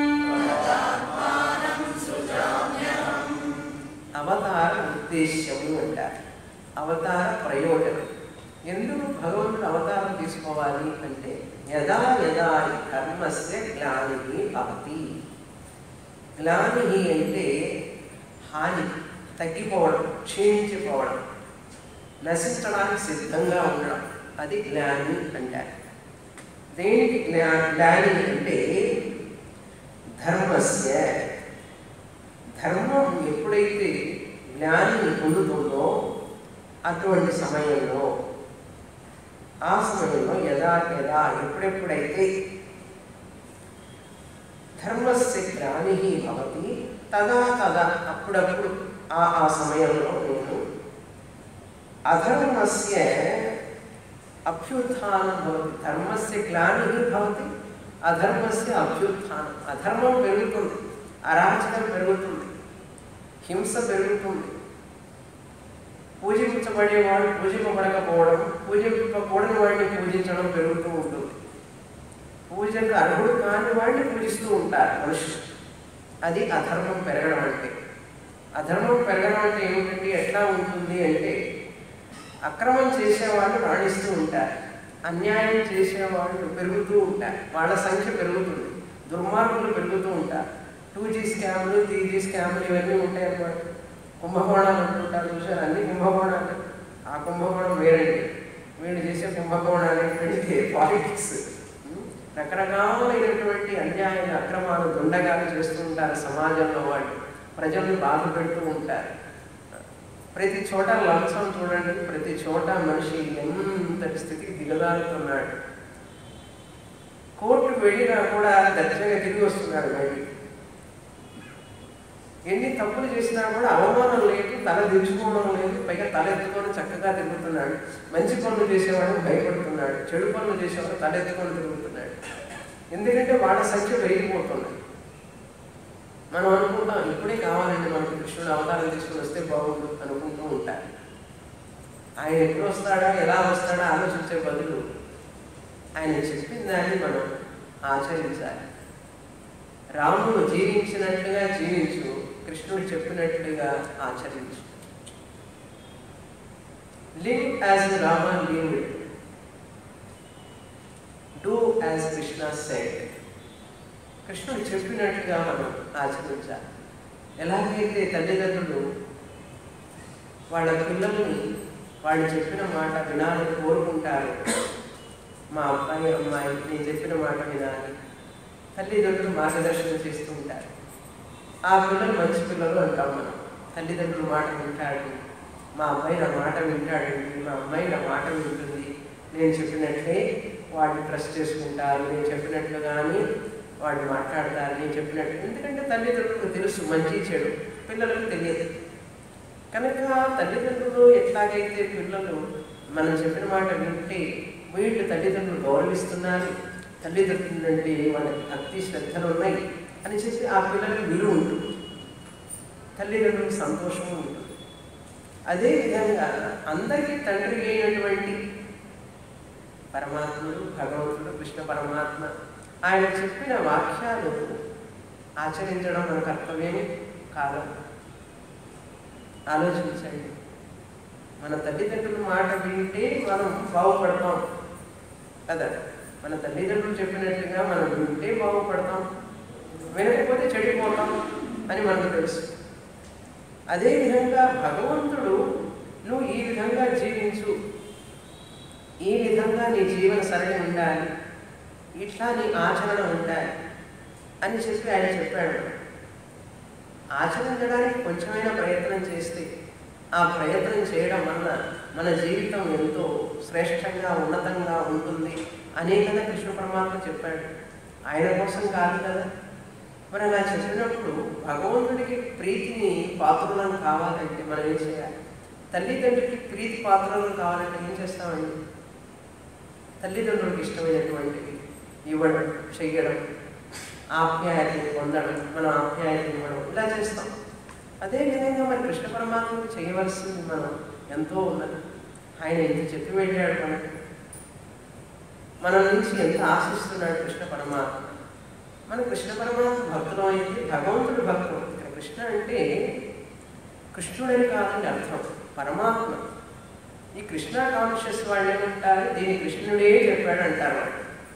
అవతార ఉద్దేశ్యము అంటారు అవతార ప్రయోజనం ఎందుకు భగవంతుడు అవతారం తీసుకోవాలి అంటే యదా యదా ఈ కర్మస్య గ్లాని భక్తి గ్లాని అంటే హాని తగ్గిపోవడం క్షీణించిపోవడం నశించడానికి సిద్ధంగా ఉండడం అది గ్లాని అంటారు దేనికి జ్ఞా గ్లాని అంటే ధర్మస్య ధర్మం ఎప్పుడైతే జ్ఞానిని పొందుతుందో అటువంటి సమయంలో ఆ సమయంలో యథా యథా ఎప్పుడెప్పుడైతే ధర్మస్య గ్లాని భవతి తదా తదా అప్పుడప్పుడు ఆ ఆ సమయంలో నేను అధర్మస్య అభ్యుత్థానం భవతి ధర్మస్య గ్లాని భవతి అధర్మస్య అభ్యుత్థానం అధర్మం పెరుగుతుంది అరాచకం పెరుగుతుంది హింస పెరుగుతుంది పూజించబడేవాడు పూజింపబడకపోవడం పూజింపకూడని వాడిని పూజించడం పెరుగుతూ ఉంటుంది పూజకు అర్హుడు కాని వాడిని పూజిస్తూ ఉంటారు మనుషులు అది అధర్మం పెరగడం అంటే అధర్మం పెరగడం అంటే ఏమిటంటే ఎట్లా ఉంటుంది అంటే అక్రమం చేసేవాళ్ళు రాణిస్తూ ఉంటారు అన్యాయం చేసేవాళ్ళు పెరుగుతూ ఉంటారు వాళ్ళ సంఖ్య పెరుగుతుంది దుర్మార్గులు పెరుగుతూ ఉంటారు టూ జీ స్కామ్లు త్రీ జీ స్కామ్లు ఇవన్నీ ఉంటాయి అన్నమాట కుంభకోణాలు అంటుంటారు చూసారు అన్ని కుంభకోణాలు ఆ కుంభకోణం వేరండి వీళ్ళు చేసే కుంభకోణాలు ఏంటంటే పాలిటిక్స్ రకరకాలైనటువంటి అన్యాయాలు అక్రమాలు దుండగాలు చేస్తూ ఉంటారు సమాజంలో వాళ్ళు ప్రజల్ని బాధ పెడుతూ ఉంటారు ప్రతి చోట లంచం చూడండి ప్రతి చోట మనిషి ఎంతటి స్థితికి దిగజారుతున్నాడు కోర్టుకు వెళ్ళినా కూడా దర్జాగా తిరిగి వస్తున్నాడు బయటికి ఎన్ని తప్పులు చేసినా కూడా అవమానం లేదు తల దించుకోవడం లేదు పైగా తల ఎత్తుకొని చక్కగా తిరుగుతున్నాడు మంచి పనులు చేసేవాడు భయపడుతున్నాడు చెడు పనులు చేసేవాడు తల ఎత్తుకొని తిరుగుతున్నాడు ఎందుకంటే వాళ్ళ సంఖ్య పెరిగిపోతుంది మనం అనుకుంటాం ఇప్పుడే కావాలండి మనకు కృష్ణుడు అవతారం తీసుకుని వస్తే బాగుండు అనుకుంటూ ఉంటారు ఆయన ఎప్పుడు వస్తాడా ఎలా వస్తాడా ఆలోచించే బదులు ఆయన చెప్పిన దాన్ని మనం ఆచరించాలి రాముడు జీవించినట్లుగా జీవించు కృష్ణుడు చెప్పినట్లుగా ఆచరించు live as Rama live do as Krishna said కృష్ణుడు చెప్పినట్టుగా మనం ఆచరించాలి ఎలాగైతే తల్లిదండ్రులు వాళ్ళ పిల్లల్ని వాళ్ళు చెప్పిన మాట వినాలని కోరుకుంటారు మా అబ్బాయి అమ్మాయి నేను చెప్పిన మాట వినాలి తల్లిదండ్రులు మార్గదర్శనం చేస్తూ ఉంటారు ఆ పిల్లలు మంచి పిల్లలు అంటాం మనం తల్లిదండ్రుల మాట వింటాడు మా అబ్బాయి నా మాట వింటాడండి మా అమ్మాయి నా మాట వింటుంది నేను చెప్పినట్లే వాడిని ట్రస్ట్ చేసుకుంటారు నేను చెప్పినట్లుగాని వాడు మాట్లాడతారు నేను చెప్పినట్టు ఎందుకంటే తల్లిదండ్రులకు తెలుసు మంచి చెడు పిల్లలకు తెలియదు కనుక తల్లిదండ్రులు ఎట్లాగైతే పిల్లలు మనం చెప్పిన మాట వింటే వీళ్ళు తల్లిదండ్రులు గౌరవిస్తున్నారు తల్లిదండ్రులు అంటే వాళ్ళకి భక్తి శ్రద్ధలు ఉన్నాయి అని చెప్పి ఆ పిల్లలకు విలువ ఉంటుంది తల్లిదండ్రులకు సంతోషం ఉంటుంది అదేవిధంగా అందరికీ తండ్రి అయినటువంటి పరమాత్ముడు భగవంతుడు కృష్ణ పరమాత్మ ఆయన చెప్పిన వాక్యాలు ఆచరించడం మన కర్తవ్యమే కాదు ఆలోచించండి మన తల్లిదండ్రుల మాట వింటే మనం బాగుపడతాం కదా మన తల్లిదండ్రులు చెప్పినట్లుగా మనం వింటే బాగుపడతాం వినకపోతే చెడిపోతాం అని మనకు తెలుసు అదేవిధంగా భగవంతుడు నువ్వు ఈ విధంగా జీవించు ఈ విధంగా నీ జీవన సరళి ఉండాలి ఇట్లా నీ ఆచరణ ఉండాలి అని చెప్పి ఆయన చెప్పాడు ఆచరించడానికి కొంచెమైనా ప్రయత్నం చేస్తే ఆ ప్రయత్నం చేయడం వల్ల మన జీవితం ఎంతో శ్రేష్టంగా ఉన్నతంగా ఉంటుంది అనే కదా కృష్ణ పరమాత్మ చెప్పాడు ఆయన కోసం కాదు కదా మరి అలా చెప్పినప్పుడు భగవంతుడికి ప్రీతిని పాత్రలను కావాలంటే మనం ఏం చేయాలి తల్లిదండ్రులకి ప్రీతి పాత్రలను కావాలంటే ఏం చేస్తామండి తల్లిదండ్రులకు ఇష్టమైనటువంటివి ఇవ్వడం చెయ్యడం ఆప్యాయతని పొందడం మనం ఆప్యాయతని ఇవ్వడం ఇలా చేస్తాం అదేవిధంగా మరి కృష్ణ పరమాత్మకి చేయవలసింది మనం ఎంతో ఉన్నది ఆయన ఎంత చెప్పి వెళ్ళాడు మనకి మన నుంచి ఎంత ఆశిస్తున్నాడు కృష్ణ పరమాత్మ మన కృష్ణ పరమాత్మ భక్తులు అయితే భగవంతుడు భక్తుడు ఇక్కడ కృష్ణ అంటే కృష్ణుడని కాదండి అర్థం పరమాత్మ ఈ కృష్ణ కాన్షియస్ వాళ్ళు ఏమంటారు దీని కృష్ణుడే చెప్పాడు అంటారు వాళ్ళు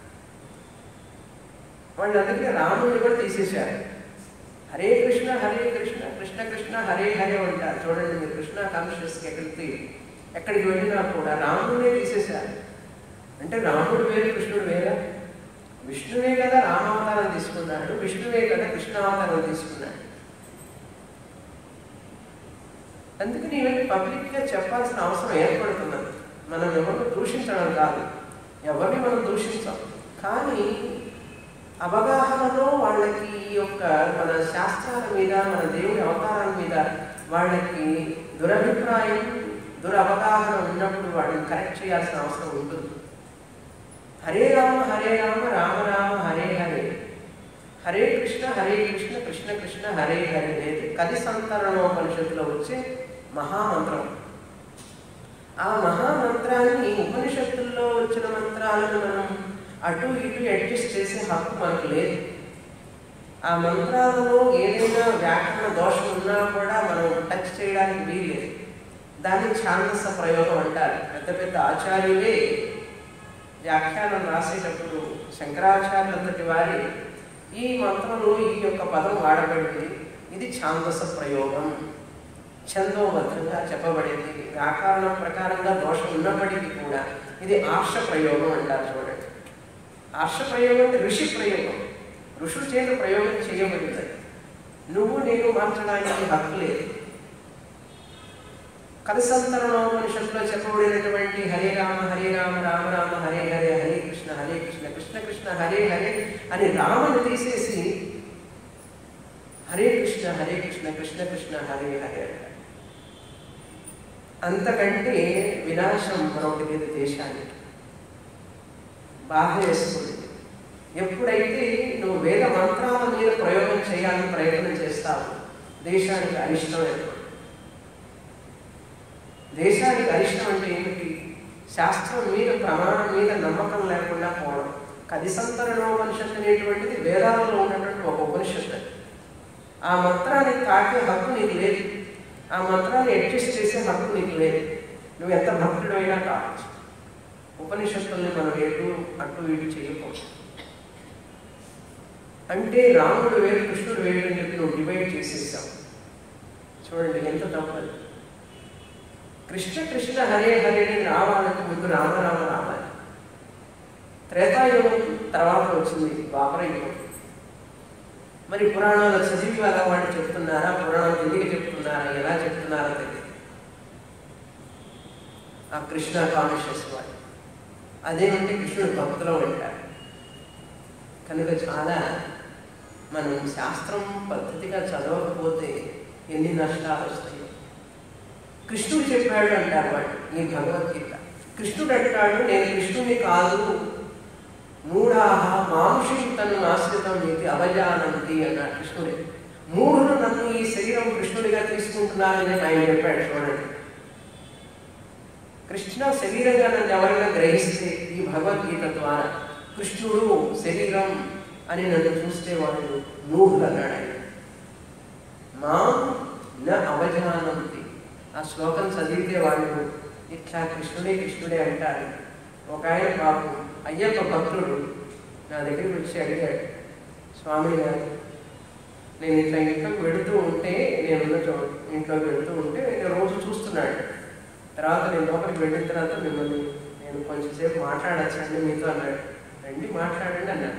వాళ్ళు అందుకే రాముడిని కూడా తీసేశారు హరే కృష్ణ హరే కృష్ణ కృష్ణ కృష్ణ హరే హరే అంటారు చూడండి మీరు కృష్ణ కాన్షియస్కి ఎక్కడికి ఎక్కడికి వెళ్ళినా కూడా రాముడినే తీసేశారు అంటే రాముడు వేరు కృష్ణుడు వేరా విష్ణువే కదా రామావతారం తీసుకున్నాడు విష్ణువే కదా కృష్ణావతారం తీసుకున్నాడు అందుకని ఇవన్నీ పబ్లిక్గా చెప్పాల్సిన అవసరం ఏర్పడుతున్నది మనం ఎవరిని దూషించడం కాదు ఎవరిని మనం దూషించాం కానీ అవగాహనలో వాళ్ళకి ఈ యొక్క మన శాస్త్రాల మీద మన దేవుడి అవతారాల మీద వాళ్ళకి దురభిప్రాయం దురవగాహన ఉన్నప్పుడు వాళ్ళని కరెక్ట్ చేయాల్సిన అవసరం ఉంటుంది హరే రామ హరే రామ రామ రామ హరే హరే హరే కృష్ణ హరే కృష్ణ కృష్ణ కృష్ణ హరే హరే అనేది కలి సంతరణోపనిషత్తులో వచ్చే మహామంత్రం ఆ మహామంత్రాన్ని ఉపనిషత్తుల్లో వచ్చిన మంత్రాలను మనం అటు ఇటు అడ్జస్ట్ చేసే హక్కు మనకు లేదు ఆ మంత్రాలలో ఏదైనా వ్యాకరణ దోషం ఉన్నా కూడా మనం టచ్ చేయడానికి వీల్లేదు దాన్ని ఛాందస ప్రయోగం అంటారు పెద్ద పెద్ద ఆచార్యులే వ్యాఖ్యానం రాసేటప్పుడు శంకరాచార్యులంతటి వారి ఈ మంత్రంలో ఈ యొక్క పదం వాడబడింది ఇది ఛాందస ప్రయోగం ఛందోబద్ధంగా చెప్పబడింది వ్యాకరణం ప్రకారంగా దోషం ఉన్నప్పటికీ కూడా ఇది ఆర్ష ప్రయోగం అంటారు చూడండి ఆర్ష ప్రయోగం అంటే ఋషి ప్రయోగం ఋషుల చేత ప్రయోగం చేయబడింది నువ్వు నేను మార్చడానికి హక్కు లేదు కలిసంతరణోపనిషత్తులో చెప్పబడినటువంటి హరే రామ హరే రామ రామ రామ హరే హరే హరే కృష్ణ హరే కృష్ణ కృష్ణ కృష్ణ హరే హరే అని రాముని తీసేసి హరే కృష్ణ హరే కృష్ణ కృష్ణ కృష్ణ హరే హరే అంటారు. అంతకంటే వినాశం మరొకటి లేదు దేశానికి బాధ వేస్తుంది ఎప్పుడైతే నువ్వు వేద మంత్రాల మీద ప్రయోగం చేయాలని ప్రయత్నం చేస్తావు దేశానికి అరిష్టం ఏర్పడుతుంది దేశానికి అరిష్టం అంటే ఏమిటి శాస్త్రం మీద ప్రమాణం మీద నమ్మకం లేకుండా పోవడం కదిసంతరణోపనిషత్తు అనేటువంటిది వేదాలలో ఉన్నటువంటి ఒక ఉపనిషత్తు అది. ఆ మంత్రాన్ని తాకే హక్కు నీకు లేదు ఆ మంత్రాన్ని అడ్జస్ట్ చేసే హక్కు నీకు లేదు నువ్వు ఎంత భక్తుడు అయినా కావచ్చు ఉపనిషత్తుల్ని మనం ఎటు అటు ఇటు చేయకూడదు అంటే రాముడు వేరు కృష్ణుడు వేరు అని చెప్పి నువ్వు డివైడ్ చేసేసావు చూడండి ఎంత తప్పదు కృష్ణ కృష్ణ హరే హరే అని రావాలంటే ముందు రామరామ రావాలి త్రేతాయుగం తర్వాత వచ్చింది ద్వాపరయుగం మరి పురాణాలు చదివి వాళ్ళ వాళ్ళు చెప్తున్నారా పురాణాలు ఎందుకు చెప్తున్నారా ఎలా చెప్తున్నారా తెలియదు ఆ కృష్ణ కాన్షియస్ వాళ్ళు అదేమంటే కృష్ణుడు భక్తులు ఉంటారు కనుక చాలా మనం శాస్త్రం పద్ధతిగా చదవకపోతే ఎన్ని నష్టాలు వస్తాయో కృష్ణుడు చెప్పాడు అంటారు వాడు ఈ భగవద్గీత కృష్ణుడు అంటాడు నేను కృష్ణుని కాదు మూఢాహ మానుషం తను ఆశ్రితం ఇది అవజానంతి అన్నాడు కృష్ణుడే మూఢులు నన్ను ఈ శరీరం కృష్ణుడిగా తీసుకుంటున్నారని ఆయన చెప్పాడు చూడండి కృష్ణ శరీరంగా నన్ను ఎవరైనా గ్రహిస్తే ఈ భగవద్గీత ద్వారా కృష్ణుడు శరీరం అని నన్ను చూస్తే వాళ్ళు మూఢులు అన్నాడు ఆయన మా న అవజానంతి ఆ శ్లోకం చదివితే వాళ్ళు ఇట్లా కృష్ణుడే కృష్ణుడే అంటారు ఒక ఆయన పాపం అయ్యప్ప భక్తుడు నా దగ్గరికి వచ్చి అడిగాడు స్వామి గారు నేను ఇట్లా ఇంట్లోకి వెళుతూ ఉంటే నేనున్న చో ఇంట్లోకి వెళుతూ ఉంటే నేను రోజు చూస్తున్నాడు తర్వాత నేను లోపలికి వెళ్ళిన తర్వాత మిమ్మల్ని నేను కొంచెంసేపు మాట్లాడచ్చండి మీతో అన్నాడు రండి మాట్లాడండి అన్నాడు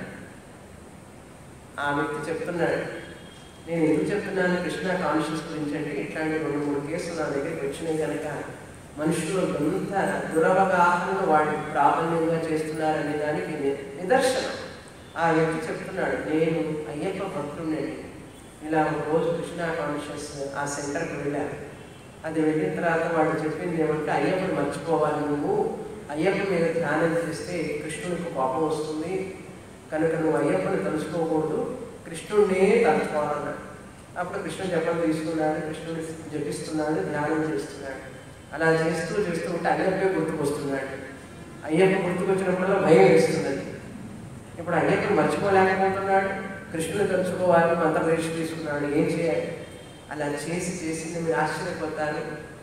ఆ వ్యక్తి చెప్తున్నాడు నేను ఎందుకు చెప్తున్నాను కృష్ణ కాన్షియస్ గురించి అంటే ఇట్లాంటి రెండు మూడు కేసులు నా దగ్గరికి వచ్చినాయి కనుక మనుషులు ఎంత దురవగాహన వాళ్ళు ప్రాబల్యంగా చేస్తున్నారనే దానికి ని- నిదర్శనం ఆ వ్యక్తి చెప్తున్నాడు నేను అయ్యప్ప భక్తుడినండి ఇలా ఒక రోజు కృష్ణ కాన్షియస్ ఆ సెంటర్కి వెళ్ళాను అది వెళ్ళిన తర్వాత వాళ్ళు చెప్పింది ఏమంటే అయ్యప్పని మర్చిపోవాలి నువ్వు అయ్యప్ప మీద ధ్యానం చేస్తే కృష్ణుడికి కోపం వస్తుంది కనుక నువ్వు అయ్యప్పని తలుచుకోకూడదు కృష్ణుడినే తలుచుకోవాలన్నాడు అప్పుడు కృష్ణుడు జపం తీసుకున్నాడు కృష్ణుడు జపిస్తున్నాడు ధ్యానం చేస్తున్నాడు అలా చేస్తూ చేస్తూ ఉంటే అయ్యప్పే గుర్తుకొస్తున్నాడు అయ్యప్ప గుర్తుకొచ్చినప్పుడల్లా భయం వేస్తున్నది ఇప్పుడు అయ్యప్పని మర్చిపోలేకపోతున్నాడు కృష్ణుని తలుచుకోవాలి మంత్రదీక్ష తీసుకున్నాడు ఏం చేయాలి అలా చేసి చేసి మీరు ఆశ్చర్యపోతారు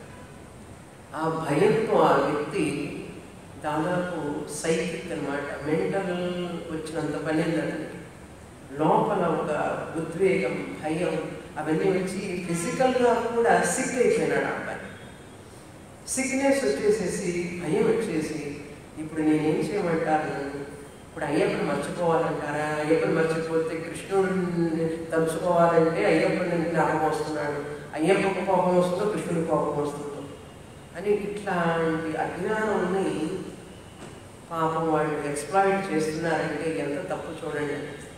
ఆ భయంతో ఆ వ్యక్తి దాదాపు సైకిక్ అనమాట మెంటల్ వచ్చినంత పని అతనికి లోపల ఒక ఉద్వేగం భయం అవన్నీ వచ్చి ఫిజికల్గా కూడా సిక్ అయిపోయినాడు ఆ అబ్బాయి సిక్నెస్ వచ్చేసేసి భయం వచ్చేసి ఇప్పుడు నేనేం చేయమంటారు నన్ను ఇప్పుడు అయ్యప్పని మర్చిపోవాలంటారా అయ్యప్పని మర్చిపోతే కృష్ణుడిని తలుచుకోవాలంటే అయ్యప్పని జ్ఞాపకం వస్తున్నాడు అయ్యప్పకు కోపం వస్తుందో కృష్ణుడికి కోపం వస్తుందో అని ఇట్లాంటి అజ్ఞానాన్ని పాపం వాళ్ళు ఎక్స్ప్లాయిట్ చేస్తున్నారంటే ఎంత తప్పు చూడండి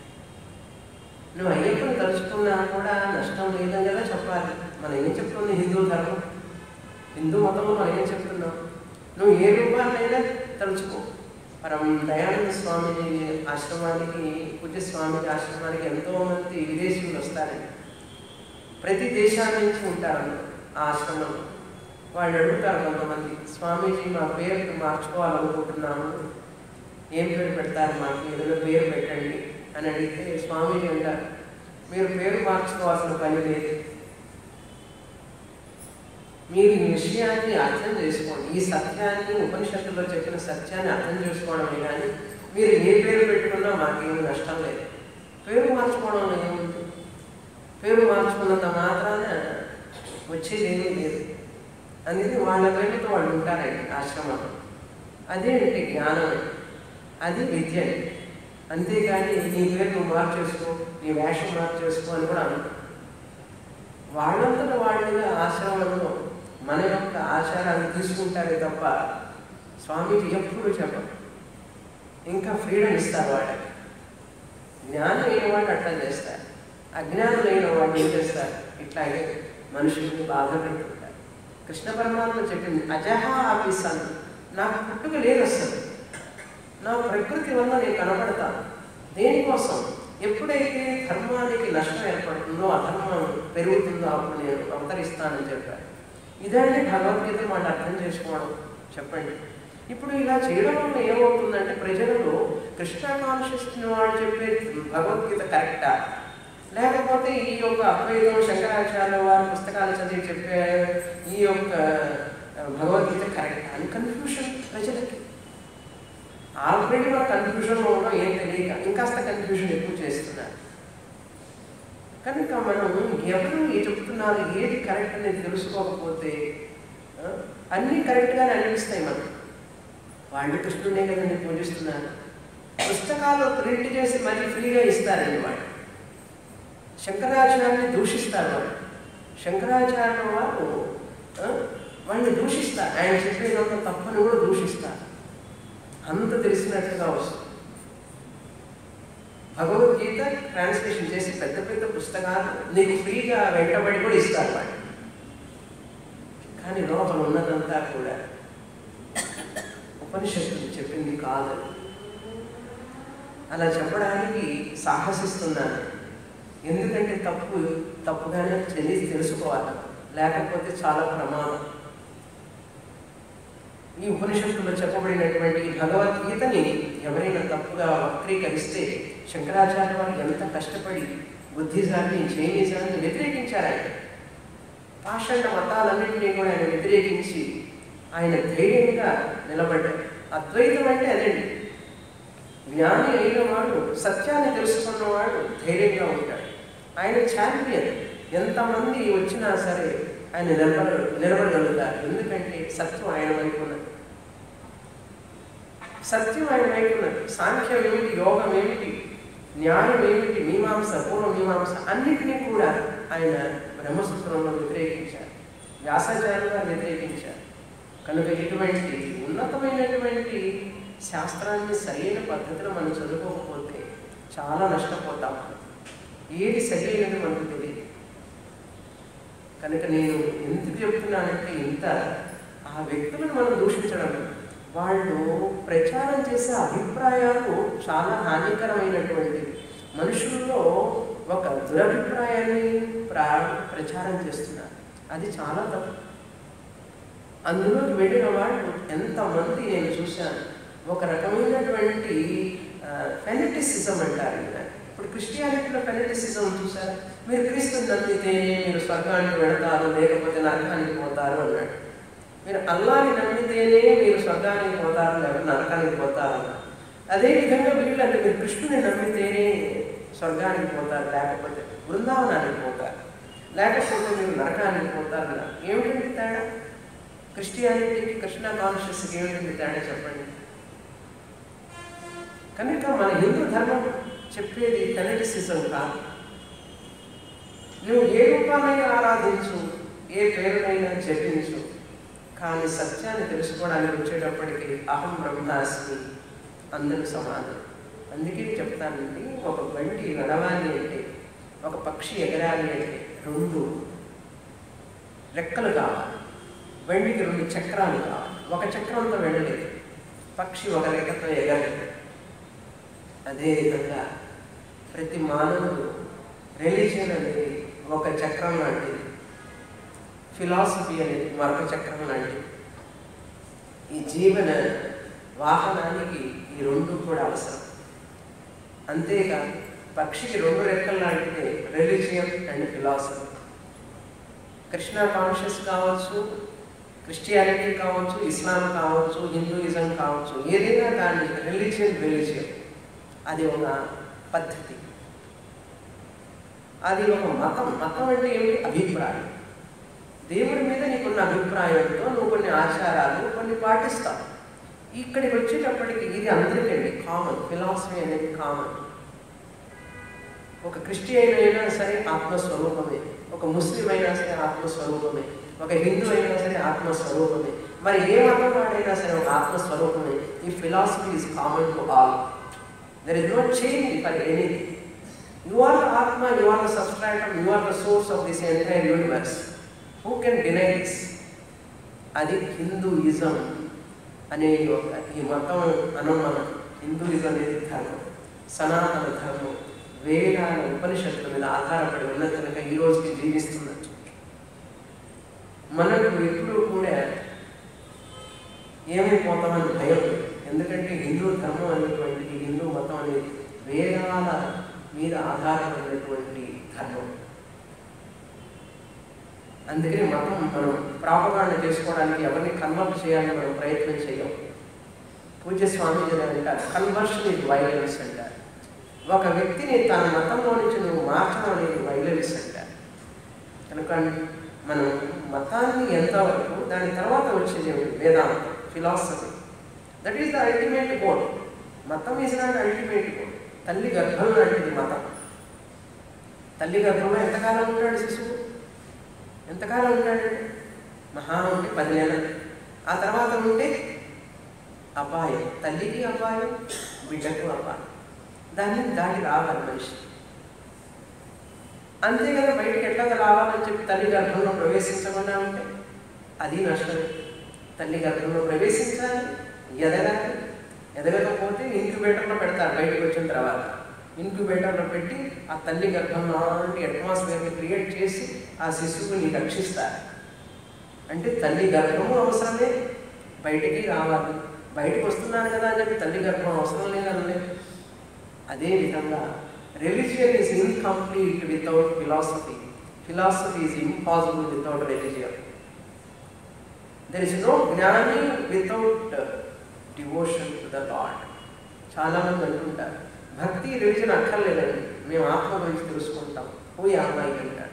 నువ్వు అయ్యప్పని తలుచుకున్నా కూడా నష్టం లేదని కదా చెప్పాలి మనం ఏం చెప్తుంది హిందూ ధర్మం హిందూ మతంలో మనం ఏం చెప్తున్నాం నువ్వు ఏ రూపాన్నైనా తలుచుకో పరం దయానంద స్వామి ఆశ్రమానికి పూజ్య స్వామి ఆశ్రమానికి ఎంతో మంది విదేశీయులు వస్తారండి ప్రతి దేశాల నుంచి ఉంటారు అందులో ఆ ఆశ్రమంలో వాళ్ళు అడుగుతారు కొంతమంది స్వామీజీ మా పేరు మార్చుకోవాలనుకుంటున్నాము ఏం పేరు పెడతారు మాకు ఏదైనా పేరు పెట్టండి అని అడిగితే స్వామీజీ అంటారు మీరు పేరు మార్చుకోవాల్సిన పని లేదు మీరు ఈ విషయాన్ని అర్థం చేసుకోండి ఈ సత్యాన్ని ఉపనిషత్తులో చెప్పిన సత్యాన్ని అర్థం చేసుకోవడమే కానీ మీరు ఏ పేరు పెట్టుకున్నా మాకేమి నష్టం లేదు పేరు మార్చుకోవడంలో ఏముంది పేరు మార్చుకున్నంత మాత్రాన వచ్చేది ఏమీ లేదు అనేది వాళ్ళ పేరుతో వాళ్ళు ఉంటారండి ఆశ్రమంలో అదేంటి జ్ఞానం అంటే. అది విద్య అంటే. అంతేగాని నీ పేరు నువ్వు మార్చేసుకో నీ వేషం మార్చేసుకో అని కూడా అను వాళ్ళంతటా వాళ్ళుగా ఆశ్రమంలో మన యొక్క ఆచారాన్ని తీసుకుంటారే తప్ప స్వామీజీ ఎప్పుడు చెప్పరు ఇంకా ఫ్రీడమ్ ఇస్తారు వాళ్ళకి జ్ఞానం అయిన వాళ్ళు అట్లా చేస్తారు అజ్ఞానం అయిన వాళ్ళు ఏం చేస్తారు ఇట్లాగే మనుషుల్ని బాధ పెట్టుకుంటారు కృష్ణ పరమాత్మ చెప్పింది అజహ ఆపిస్తాను నాకు పుట్టుక లేదు అసలు నా ప్రకృతి వల్ల నేను కనపడతాను దేనికోసం ఎప్పుడైతే ధర్మానికి నష్టం ఏర్పడుతుందో అధర్మం పెరుగుతుందో అప్పుడు నేను అవతరిస్తానని చెప్పారు ఇదండి భగవద్గీత వాళ్ళు అర్థం చేసుకోవడం చెప్పండి ఇప్పుడు ఇలా చేయడం వల్ల ఏమవుతుందంటే ప్రజలలో కృష్ణ కాన్షియస్ వాళ్ళు చెప్పే భగవద్గీత కరెక్టా లేకపోతే ఈ యొక్క అద్వైతం శంకరాచార్య వారి పుస్తకాలు చదివి చెప్పే ఈ యొక్క భగవద్గీత కరెక్ట్ అని కన్ఫ్యూషన్ ప్రజలకి ఆల్రెడీ మన కన్ఫ్యూజన్లో ఉన్నాం ఏం తెలియక ఇంకాస్త కన్ఫ్యూజన్ ఎక్కువ చేస్తున్నారు కనుక మనం ఎవరు ఏ చెప్తున్నారు ఏది కరెక్ట్ అనేది తెలుసుకోకపోతే ఆ, అన్నీ కరెక్ట్గానే అనిపిస్తాయి మనకు వాళ్ళు కృష్ణుడే కదండి పూజిస్తున్నారు పుస్తకాలు ప్రింట్ చేసి మళ్ళీ ఫ్రీగా ఇస్తారండి వాళ్ళు శంకరాచార్యాన్ని దూషిస్తారు వాళ్ళు శంకరాచార్య వారు ఆ, వాళ్ళని దూషిస్తారు ఆయన చెప్పేదంత తప్పని కూడా దూషిస్తారు అంత తెలిసినట్టుగా వస్తుంది భగవద్గీత ట్రాన్స్లేషన్ చేసి పెద్ద పెద్ద పుస్తకాలు నీకు ఫ్రీగా వెంటబడి కూడా ఇస్తారు వాళ్ళు కానీ లోపల ఉన్నదంతా కూడా ఉపనిషత్తులు చెప్పింది కాదు అలా చెప్పడానికి సాహసిస్తున్నాను ఎందుకంటే తప్పు తప్పుగానే తెలిసి తెలుసుకోవాలి లేకపోతే చాలా ప్రమాదం ఈ ఉపనిషత్తులో చెప్పబడినటువంటి ఈ భగవద్గీతని ఎవరైనా తప్పుగా వక్రీకరిస్తే శంకరాచార్య వారు ఎంత కష్టపడి బుద్ధిజాన్ని జైనిజాన్ని వ్యతిరేకించారు ఆయన పాషండ మతాలన్నింటినీ కూడా ఆయన వ్యతిరేకించి ఆయన ధైర్యంగా నిలబడ్డాడు అద్వైతం అంటే అదండి జ్ఞాని అయిన వాడు సత్యాన్ని తెలుసుకున్నవాడు ధైర్యంగా ఉంటాడు ఆయన ఛాంపియన్ ఎంతమంది వచ్చినా సరే ఆయన నిలబడ నిలబడగలుగుతారు ఎందుకంటే సత్యం ఆయన వైపు ఉన్నది సత్యం ఆయన వైపు ఉన్నది సాంఖ్యం ఏమిటి యోగం ఏమిటి న్యాయం ఏమిటి మీమాంస పూర్వ మీమాంస అన్నిటినీ కూడా ఆయన బ్రహ్మసూత్రంలో వ్యతిరేకించారు వ్యాసాచార్య గారు వ్యతిరేకించారు కనుక ఇటువంటి ఉన్నతమైనటువంటి శాస్త్రాన్ని సరైన పద్ధతిలో మనం చదువుకోకపోతే చాలా నష్టపోతాం ఏది సరైనది మనకు తెలియదు కనుక నేను ఎందుకు చెప్తున్నానంటే ఇంత ఆ వ్యక్తులను మనం దూషించడం వాళ్ళు ప్రచారం చేసే అభిప్రాయాలు చాలా హానికరమైనటువంటివి మనుషుల్లో ఒక దురభిప్రాయాన్ని ప్రా ప్రచారం చేస్తున్నారు అది చాలా తప్పు అందులోకి వెళ్ళిన వాళ్ళు ఎంతమంది నేను చూశాను ఒక రకమైనటువంటి ఫెనటిసిజం అంటారు ఈయన. ఇప్పుడు క్రిస్టియానిటీలో ఫెనటిసిజం చూసారా మీరు క్రీస్తుని నమ్మితేనే మీరు స్వర్గానికి వెళతారు లేకపోతే నరకానికి పోతారు అన్నాడు మీరు అల్లాని నమ్మితేనే మీరు స్వర్గానికి పోతారు లేకపోతే నరకానికి పోతారు అన్నాడు అదేవిధంగా వీళ్ళు అంటే మీరు కృష్ణుని నమ్మితేనే స్వర్గానికి పోతారు లేకపోతే బృందావనానికి పోతారు లేకపోతే మీరు నరకానికి పోతారు అన్నారు ఏమిటండి తేడా క్రిస్టియానిటీకి కృష్ణ కాన్షియస్కి ఏమిటండి తేడా చెప్పండి కనుక మన హిందూ ధర్మం చెప్పేది ఫెనటిసిజం కాదు నువ్వు ఏ రూపానైనా ఆరాధించు ఏ పేరునైనా జపించు కానీ సత్యాన్ని తెలుసుకోవడానికి వచ్చేటప్పటికి అహం బ్రహ్మాస్మి అందరూ సమానం అందుకే చెప్తానండి ఒక బండి నడవాలి అంటే ఒక పక్షి ఎగరాలి అంటే రెండు రెక్కలు కావాలి బండికి రెండు చక్రాలు కావాలి ఒక చక్రంతో వెళ్ళలేదు పక్షి ఒక రెక్కతో ఎగరలేదు అదేవిధంగా ప్రతి మానవుడు రిలీజియన్ అనేది ఒక చక్రం లాంటిది ఫిలాసఫీ అనేది మరొక చక్రం లాంటిది ఈ జీవన వాహనానికి ఈ రెండు కూడా అవసరం అంతేకాదు పక్షికి రెండు రెక్కలు లాంటిది religion and philosophy Krishna conscious కావచ్చు క్రిస్టియానిటీ కావచ్చు ఇస్లాం కావచ్చు హిందూయిజం కావచ్చు ఏదైనా దాని రిలీజియన్ రిలీజియన్ అది ఒక పద్ధతి అది ఒక మతం మతం అంటే ఏమిటి అభిప్రాయం దేవుడి మీద నీకున్న అభిప్రాయంతో నువ్వు కొన్ని ఆచారాలు కొన్ని పాటిస్తావు ఇక్కడికి వచ్చేటప్పటికి ఇది అందరికండి కామన్ ఫిలాసఫీ అనేది కామన్ ఒక క్రిస్టియన్ అయినా సరే ఆత్మస్వరూపమే ఒక ముస్లిం అయినా సరే ఆత్మస్వరూపమే ఒక హిందూ అయినా సరే ఆత్మస్వరూపమే మరి ఏ మతం వాడైనా సరే ఒక ఆత్మస్వరూపమే ఈ philosophy is common to all there is no change for anything you are the atma you are the substract you are the source of this entire universe who can deny this అది హిందూయిజం అనే ఒక ఈ మతం అనం మనం Hinduism అనేది ధర్మం సనాతన ధర్మం వేదాల ఉపనిషత్తుల మీద ఆధారపడి ఉన్న కనుక ఈ రోజుకి జీవిస్తున్నది మనకు ఎప్పుడూ కూడా ఏమైపోతామని భయం లేదు. ఎందుకంటే హిందూ ధర్మం అనేటువంటి హిందూ మతం అనేది వేదాల మీద ఆధారపడినటువంటి ధర్మం అందుకని మతం మనం ప్రాపగాండ చేసుకోవడానికి ఎవరిని కన్వర్ట్ చేయాలని మనం ప్రయత్నం చేయం పూజ్య స్వామీజీ గారు అంటారు కన్వర్షన్ ఇది వైలెన్స్ అంటారు ఒక వ్యక్తిని తన మతంలో నుంచి నువ్వు మార్చడం అనేది వైలెన్స్ అంటారు కనుక మనం మతాన్ని ఎంతవరకు దాని తర్వాత వచ్చేది ఏమిటి? వేదాంతం philosophy that is the ultimate goal మతం ఈజ్ నాట్ అల్టిమేట్ గోల్ తల్లి గర్భం లాంటిది మతం తల్లి గర్భంలో ఎంతకాలం ఉంటాడు శిశువు ఎంతకాలం ఉంటాడు మహా ఉంటే పది నెలలు ఆ తర్వాత ఉంటే అపాయం తల్లికి అపాయం బిడ్డకు అపాయం దాన్ని దాటి రావాలి మనిషి అంతే కదా బయటికి ఎట్లాగా రావాలని చెప్పి తల్లి గర్భంలో ప్రవేశించకుండా ఉంటే అది నష్టం తల్లి గర్భంలో ప్రవేశించాలి ఎదగాలి ఎదగకపోతే ఇంక్యుబేటర్లో పెడతారు బయటకు వచ్చిన తర్వాత ఇంక్యుబేటర్లో పెట్టి ఆ తల్లి గర్భంలో అలాంటి అట్మాస్ఫియర్ని క్రియేట్ చేసి ఆ శిశువుని రక్షిస్తారు అంటే తల్లి గర్భము అవసరమే బయటికి రావాలి బయటకు వస్తున్నాను కదా అని చెప్పి తల్లి గర్భం అవసరం లేదనలే అదే విధంగా religion is incomplete without philosophy philosophy is impossible without religion there is no jnani without devotion to the lord చాలామంది అంటుంటారు భక్తి రిలీజన్ అక్కర్లేదండి మేము ఆత్మ గురించి తెలుసుకుంటాం పోయి అమ్మాయి అంటారు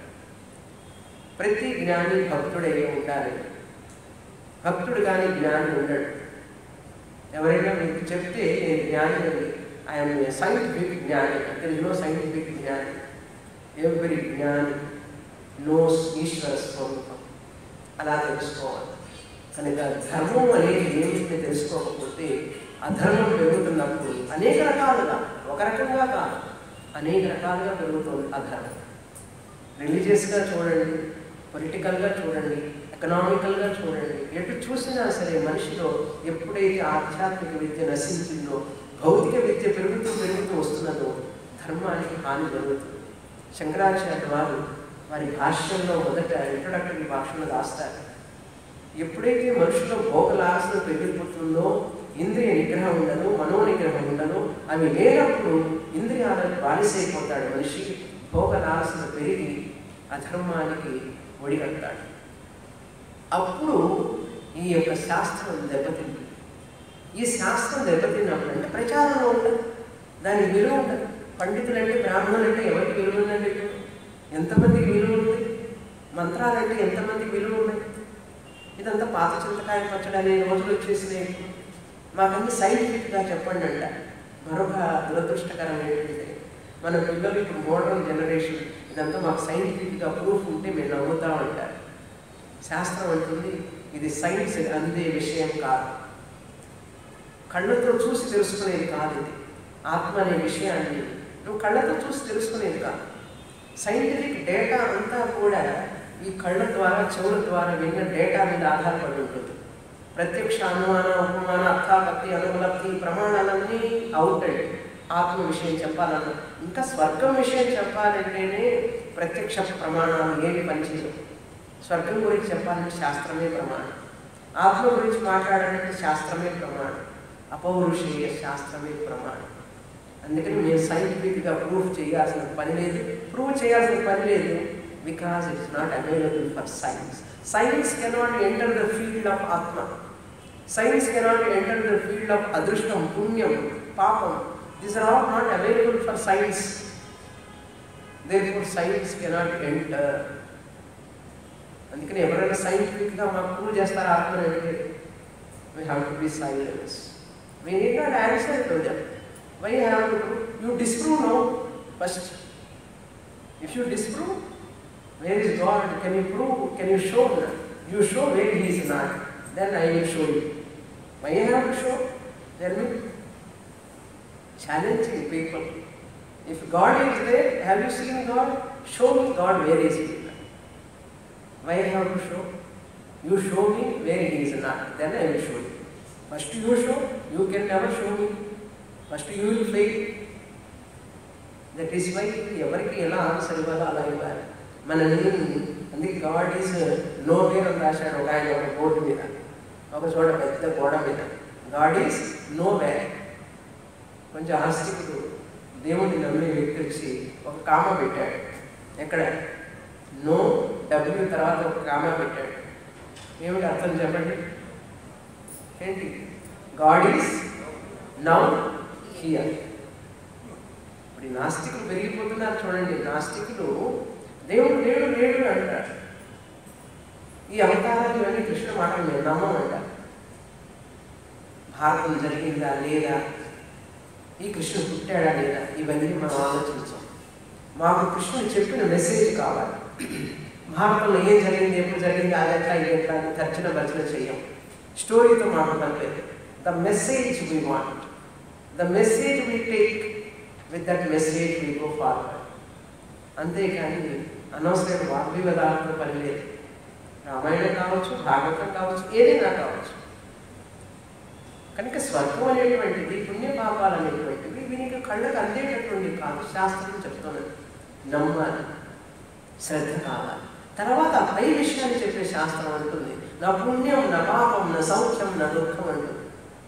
ప్రతి జ్ఞాని భక్తుడై ఉండాలి భక్తుడు కానీ జ్ఞాని ఉండడు ఎవరైనా మీకు చెప్తే నేను జ్ఞాని అని I'm scientific jnani there is no scientific jnani ఎవరి జ్ఞాని నోస్ ఈశ్వర స్వరూపం అలా తెలుసుకోవాలి కనుక ధర్మం అనేది ఏమిటి తెలుసుకోకపోతే అధర్మం పెరుగుతున్నప్పుడు అనేక రకాలుగా ఒక రకంగా కాదు అనేక రకాలుగా పెరుగుతుంది అధర్మం రిలీజియస్గా చూడండి పొలిటికల్గా చూడండి ఎకనామికల్గా చూడండి ఎటు చూసినా సరే మనిషిలో ఎప్పుడైతే ఆధ్యాత్మిక విద్య నశించిందో భౌతిక విద్య పెరుగుతూ పెరుగుతూ వస్తున్నదో ధర్మానికి హాని జరుగుతుంది శంకరాచార్య వారు వారి భాష్యంలో మొదట ఇంట్రొడక్టరీ భాషలో రాస్తారు ఎప్పుడైతే మనుషులో భోగలాసన పెరిగిపోతుందో ఇంద్రియ నిగ్రహం ఉండదు మనో నిగ్రహం ఉండదు అవి లేనప్పుడు ఇంద్రియాలకు బానిసైపోతాడు మనిషి భోగలాసన పెరిగి అధర్మానికి ఒడిగడతాడు అప్పుడు ఈ యొక్క శాస్త్రం దెబ్బతింది ఈ శాస్త్రం దెబ్బతిన్నప్పుడు అంటే ప్రచారంలో ఉండదు దాని విలువ ఉండదు పండితులంటే బ్రాహ్మణులు అంటే ఎవరికి విలువ ఉందండి ఎంతమందికి విలువ ఉంది మంత్రాలంటే ఎంతమందికి విలువ ఉన్నాయి ఇదంతా పాత చింతకాయ పచ్చడి అనే రోజులు వచ్చేసినాయి మాకన్నీ సైంటిఫిక్గా చెప్పండి అంట మరొక దురదృష్టకరం ఏంటంటే మన పిల్లలు ఇప్పుడు మోడర్న్ జనరేషన్ ఇదంతా మాకు సైంటిఫిక్గా ప్రూఫ్ ఉంటే మేము నమ్ముతా ఉంటారు శాస్త్రం అంటుంది ఇది సైన్స్ అందే విషయం కాదు కళ్ళతో చూసి తెలుసుకునేది కాదు ఇది ఆత్మ అనే విషయాన్ని నువ్వు కళ్ళతో చూసి తెలుసుకునేది కాదు సైంటిఫిక్ డేటా అంతా కూడా ఈ కళ్ళ ద్వారా చెవుల ద్వారా విన్న డేటా మీద ఆధారపడి ఉంటుంది ప్రత్యక్ష అనుమాన ఉపమాన అర్థాపత్తి అనుమలప్తి ప్రమాణాలన్నీ అవుట్ అండి ఆత్మ విషయం చెప్పాలన్న ఇంకా స్వర్గం విషయం చెప్పాలంటేనే ప్రత్యక్ష ప్రమాణాలు ఏమి పనిచేయవు స్వర్గం గురించి చెప్పాలంటే శాస్త్రమే ప్రమాణం ఆత్మ గురించి మాట్లాడాలంటే శాస్త్రమే ప్రమాణం అపౌరుషేయ శాస్త్రమే ప్రమాణం అందుకని మేము సైంటిఫిక్గా ప్రూఫ్ చేయాల్సిన పని లేదు ప్రూవ్ చేయాల్సిన పని లేదు because it's not available for science science cannot enter the field of atma science cannot enter the field of adrushtam punyam papam these are all not available for science therefore science cannot enter అందుకని ఎవరైనా సైంటిఫిక్గా మాకు prove చేస్తారా ఆత్మ అంటే we have to be silence we need not answer to them why have to you disprove no first if you disprove where is God can you prove can you show you show where he is not then I will show you why have to show then me challenging people if God is there have you seen God show me God where is he Why I have to show? You show me where he is not, then I will show you. First you show, you can never show me. First you will fail. That is why ఎవరికి ఎలా answer ఇవ్వాలో అలా ఇవ్వాలి మన నేను అందుకే God is know where అని రాశాడు ఒక ఆయన ఒక బోర్డు మీద ఒక చోట పెద్ద గోడ మీద గాడ్ ఈజ్ నో వేర్ కొంచెం ఆస్తికుడు దేవుడిని నమ్మే వ్యక్తి వచ్చి ఒక కామ పెట్టాడు ఎక్కడ నో డబ్ల్యూ తర్వాత ఒక కామా పెట్టాడు ఏమిటి అర్థం చెప్పండి ఏంటి గాడ్ ఈస్ నౌ హియర్ ఇప్పుడు ఈ నాస్తికులు పెరిగిపోతున్నారు చూడండి నాస్తికులు దేవుడు లేడు లేడు అంటారు ఈ అవతారాలు ఇవన్నీ కృష్ణ మాటలు మేము నమ్మమంటారు భారతం జరిగిందా లేదా ఈ కృష్ణుడు పుట్టాడా లేదా ఇవన్నీ మనం ఆలోచించాం మాకు కృష్ణుడు చెప్పిన మెసేజ్ కావాలి భారతంలో ఏం జరిగింది ఎప్పుడు జరిగింది అది ఎట్లా ఇది ఎట్లా అని తర్చన భర్చన చెయ్యం స్టోరీతో మాకు పనిలేదు the message we want the message we take with that message we go forward అంతేకాని అనవసరమైన వాగ్వివాదాలతో పని లేదు రామాయణం కావచ్చు భాగవతం కావచ్చు ఏదైనా కావచ్చు కనుక స్వర్గం అనేటువంటిది పుణ్యపాపాలు అనేటువంటివి వీనికి కళ్ళకు అందేటటువంటి కాదు శాస్త్రం చెప్తున్నది నమ్మాలి శ్రద్ధ కావాలి తర్వాత ఆ పై విషయాన్ని చెప్పే శాస్త్రం అంటుంది నా పుణ్యం నా పాపం నా సౌఖ్యం నా దుఃఖం అంటుంది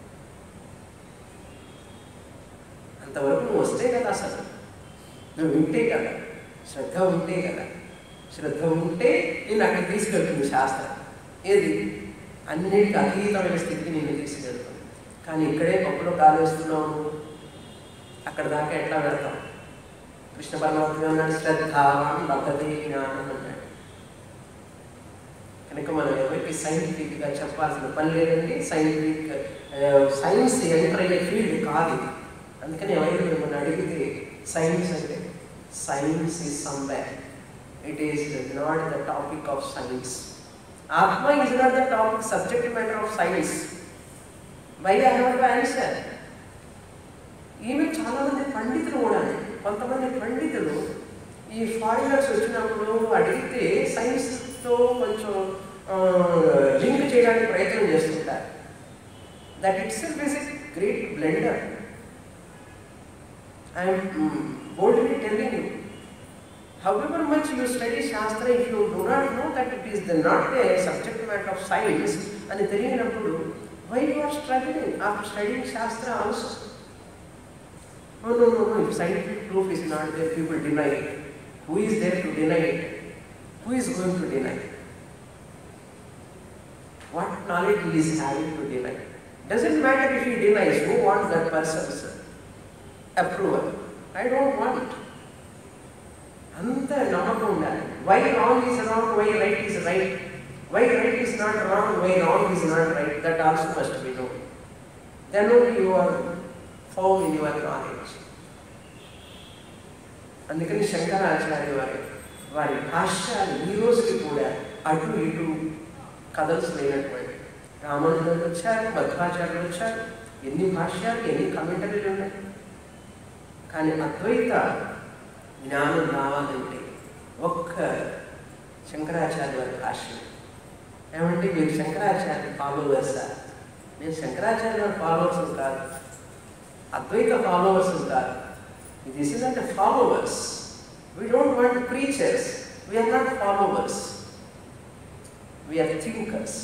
అంతవరకు నువ్వు వస్తే కదా అసలు నువ్వు వింటే కదా శ్రద్ధ ఉంటే కదా శ్రద్ధ ఉంటే నేను అక్కడికి తీసుకెళ్తుంది శాస్త్రం ఏది అన్నిటికీ అతీతమైన స్థితికి నేను తీసుకెళ్తాను కానీ ఇక్కడే పప్పులో కాలేస్తున్నావు నువ్వు అక్కడ దాకా ఎట్లా వెళ్తాం కృష్ణ పరమాత్మ అన్నాడు శ్రద్ధావాన్ లభతే జ్ఞానం అన్నాడు కనుక మనం ఎవరికి సైంటిఫిక్గా చెప్పాల్సిన పని లేదండి సైంటిఫిక్ సైన్స్ ఎంటర్ అయ్యే ఫీల్డ్ కాదు ఇది అందుకని ఎవరైనా మిమ్మల్ని అడిగితే సైన్స్ అంటే science is somewhere it is not the topic of science atma is not the topic subject matter of science why I have to answer even చాలా మంది పండితులు కూడా కొంతమంది పండితులు ఈ ఫారినర్స్ వచ్చినప్పుడు అడిగితే సైన్స్తో కొంచెం లింక్ చేయడానికి ప్రయత్నం చేస్తుంటారు that itself is a great blunder I'm boldly telling you however much you study Shastra, if you do not know that it is the, not a subject matter of science, అని తెలియనప్పుడు why you are struggling after studying Shastra also? No, no, no, no. If scientific proof is not there, people deny it. Who is there to deny it? Who is going to deny it? What knowledge he is having to deny? Doesn't matter if he denies, who wants that person's approval? I don't want. అంత నమ్మకం ఉండాలి why wrong is wrong why right is right why right is not wrong why wrong is not right that also must be know then only you are firm in your knowledge అందుకని శంకరాచార్య వారి వారి భాష్యాలు ఈ రోజుకి కూడా అటు ఇటు కథలు లేనటువంటి రామానుజులు వచ్చారు మధ్వాచార్యులు వచ్చారు ఎన్ని భాష్యాలు ఎన్ని కమెంటరీలు ఉన్నాయి కానీ అద్వైత జ్ఞానం రావాలంటే ఒక్క శంకరాచార్య వారి భాష్యం ఏమంటే మీరు శంకరాచార్య ఫాలోవర్సా నేను శంకరాచార్య వారి ఫాలోవర్స్ కాదు అద్వైత ఫాలోవర్స్ కాదు దిస్ ఇస్ అంటే followers we don't want preachers we're not followers we're thinkers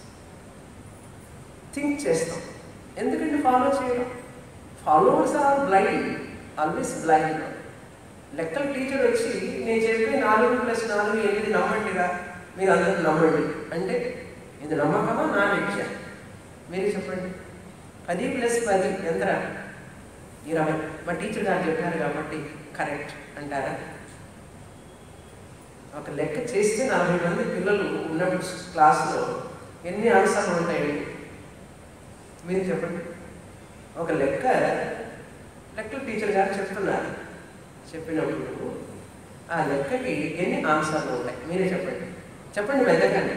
think చేస్తాం ఎందుకంటే ఫాలో చేయడం followers are blind always blind లెక్కల టీచర్ వచ్చి నేను చెప్పే నాలుగు ప్లస్ నాలుగు ఎనిమిది నమ్మండిరా మీరు అందరూ నమ్మండి అంటే ఇది నమ్మకమా నాలెడ్జా మీరు చెప్పండి పది ప్లస్ పది ఎంతరా ఇరవై మా టీచర్ గారు చెప్పారు కాబట్టి కరెక్ట్ అంటారా ఒక లెక్క చేస్తే నలభై మంది పిల్లలు ఉన్న క్లాస్లో ఎన్ని ఆన్సర్లు ఉంటాయండి మీరు చెప్పండి ఒక లెక్క లెక్కల టీచర్ గారు చెప్తున్నారు చెప్పినప్పుడు ఆ లెక్కకి ఎన్ని ఆన్సర్లు ఉంటాయి మీరే చెప్పండి చెప్పండి పెద్దగానే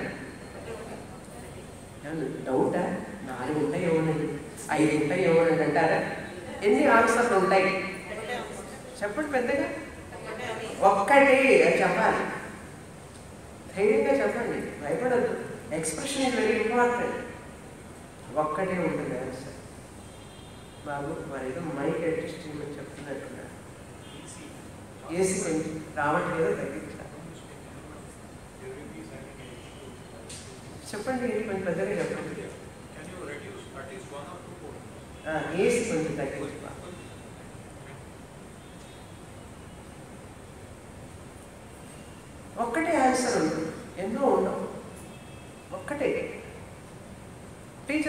డౌటా నాలుగు ఉంటాయి ఏమోనండి ఐదు ఉంటాయి ఏమోనండి అంటారా ఎన్ని ఆన్సర్లు ఉంటాయి చెప్పండి పెద్దగా ఒక్కటి అని చెప్పాలి ధైర్యంగా చెప్పండి భయపడద్దు ఎక్స్ప్రెషన్ ఇస్ వెరీ ఇంపార్టెంట్ ఒక్కటే ఉంటుంది ఆన్సర్ బాబు మరి ఏదో మైక్ అడ్జస్ట్ చేయమని చెప్తున్నట్టున్నారు ఏసీ కొంచెం రావట్లేదో తగ్గించాలి చెప్పండి ఏంటి కొంచెం పెద్దగా చెప్పండి Can you reduce at least one or two points? ఆ, ఏసీ కొంచెం తగ్గించు బాబు. ఒక్కటే ఆన్సర్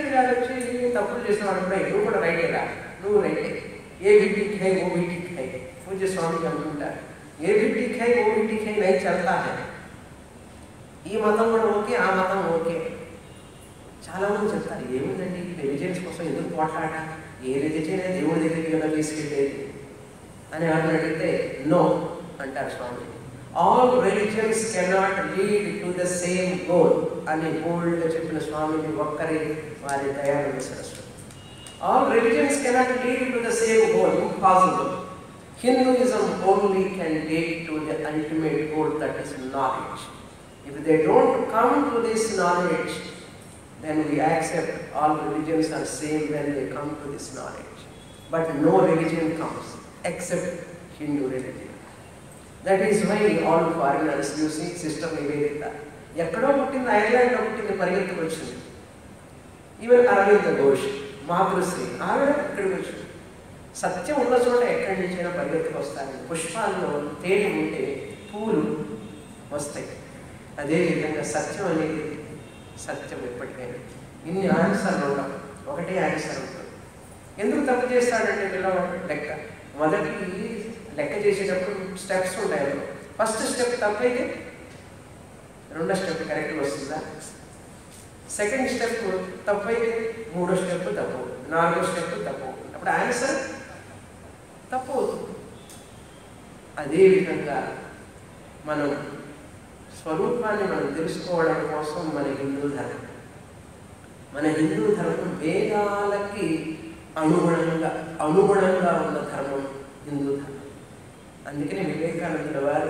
సెక్రటరీ గారు వచ్చి తప్పులు చేసిన వాడు కూడా నువ్వు కూడా రైటేరా నువ్వు రైటే ఏ బిడ్డికి హై ఓ బిడ్డికి హై పూజ్య స్వామికి అంటుంటారు ఏ బిడ్డికి హై ఓ బిడ్డికి హై నై చల్తా హై ఈ మతం కూడా ఓకే ఆ మతం ఓకే చాలా మంది చెప్తారు ఏముందండి రిలీజియన్స్ కోసం ఎందుకు పోట్లాట ఏ రిలీజియన్ దేవుడి దగ్గరికి కదా తీసుకెళ్ళేది అని ఎవరిని అడిగితే నో అంటారు Swami all religions cannot lead to the same goal అని బోల్డ్గా చెప్పిన స్వామిని ఒక్కరి వారి Dayananda Saraswati all religions cannot lead to the same goal impossible Hinduism only can lead to the ultimate goal that is knowledge if they don't come to this knowledge then we accept all religions are same when they come to this knowledge. But no religion comes except Hindu religion. That is why all foreigners, you see, Sister Nivedita, ఎక్కడో పుట్టింది ఐర్లాండ్లో పుట్టింది పరిగెత్తుకు వచ్చింది even Aravinda Ghosh మాతృశ్రీ ఆవిడ ఇక్కడికి వచ్చింది సత్యం ఉన్న చోట ఎక్కడి నుంచైనా పరిగెత్తుకు వస్తాయి పుష్పాల్లో తేనె ఉంటే పూలు వస్తాయి అదేవిధంగా సత్యం అనేది సత్యం ఎప్పటికైనా ఇన్ని ఆన్సర్లు ఉండవు ఒకటే ఆన్సర్ ఉంటుంది ఎందుకు తప్పు చేస్తాడంటే పిల్లవాడు లెక్క మొదటి లెక్క చేసేటప్పుడు స్టెప్స్ ఉంటాయి అందులో ఫస్ట్ స్టెప్ తప్పైతే రెండో స్టెప్ కరెక్ట్ వస్తుందా సెకండ్ స్టెప్ తప్పైతే మూడో స్టెప్ తప్పు నాలుగో స్టెప్ తప్పు అప్పుడు ఆన్సర్ తప్పు అవుతుంది అదేవిధంగా మనం స్వరూపాన్ని మనం తెలుసుకోవడం కోసం మన హిందూ ధర్మం మన హిందూ ధర్మం వేదాలకి అనుగుణంగా అనుగుణంగా ఉన్న ధర్మం హిందూ ధర్మం అందుకనే వివేకానందుల వారు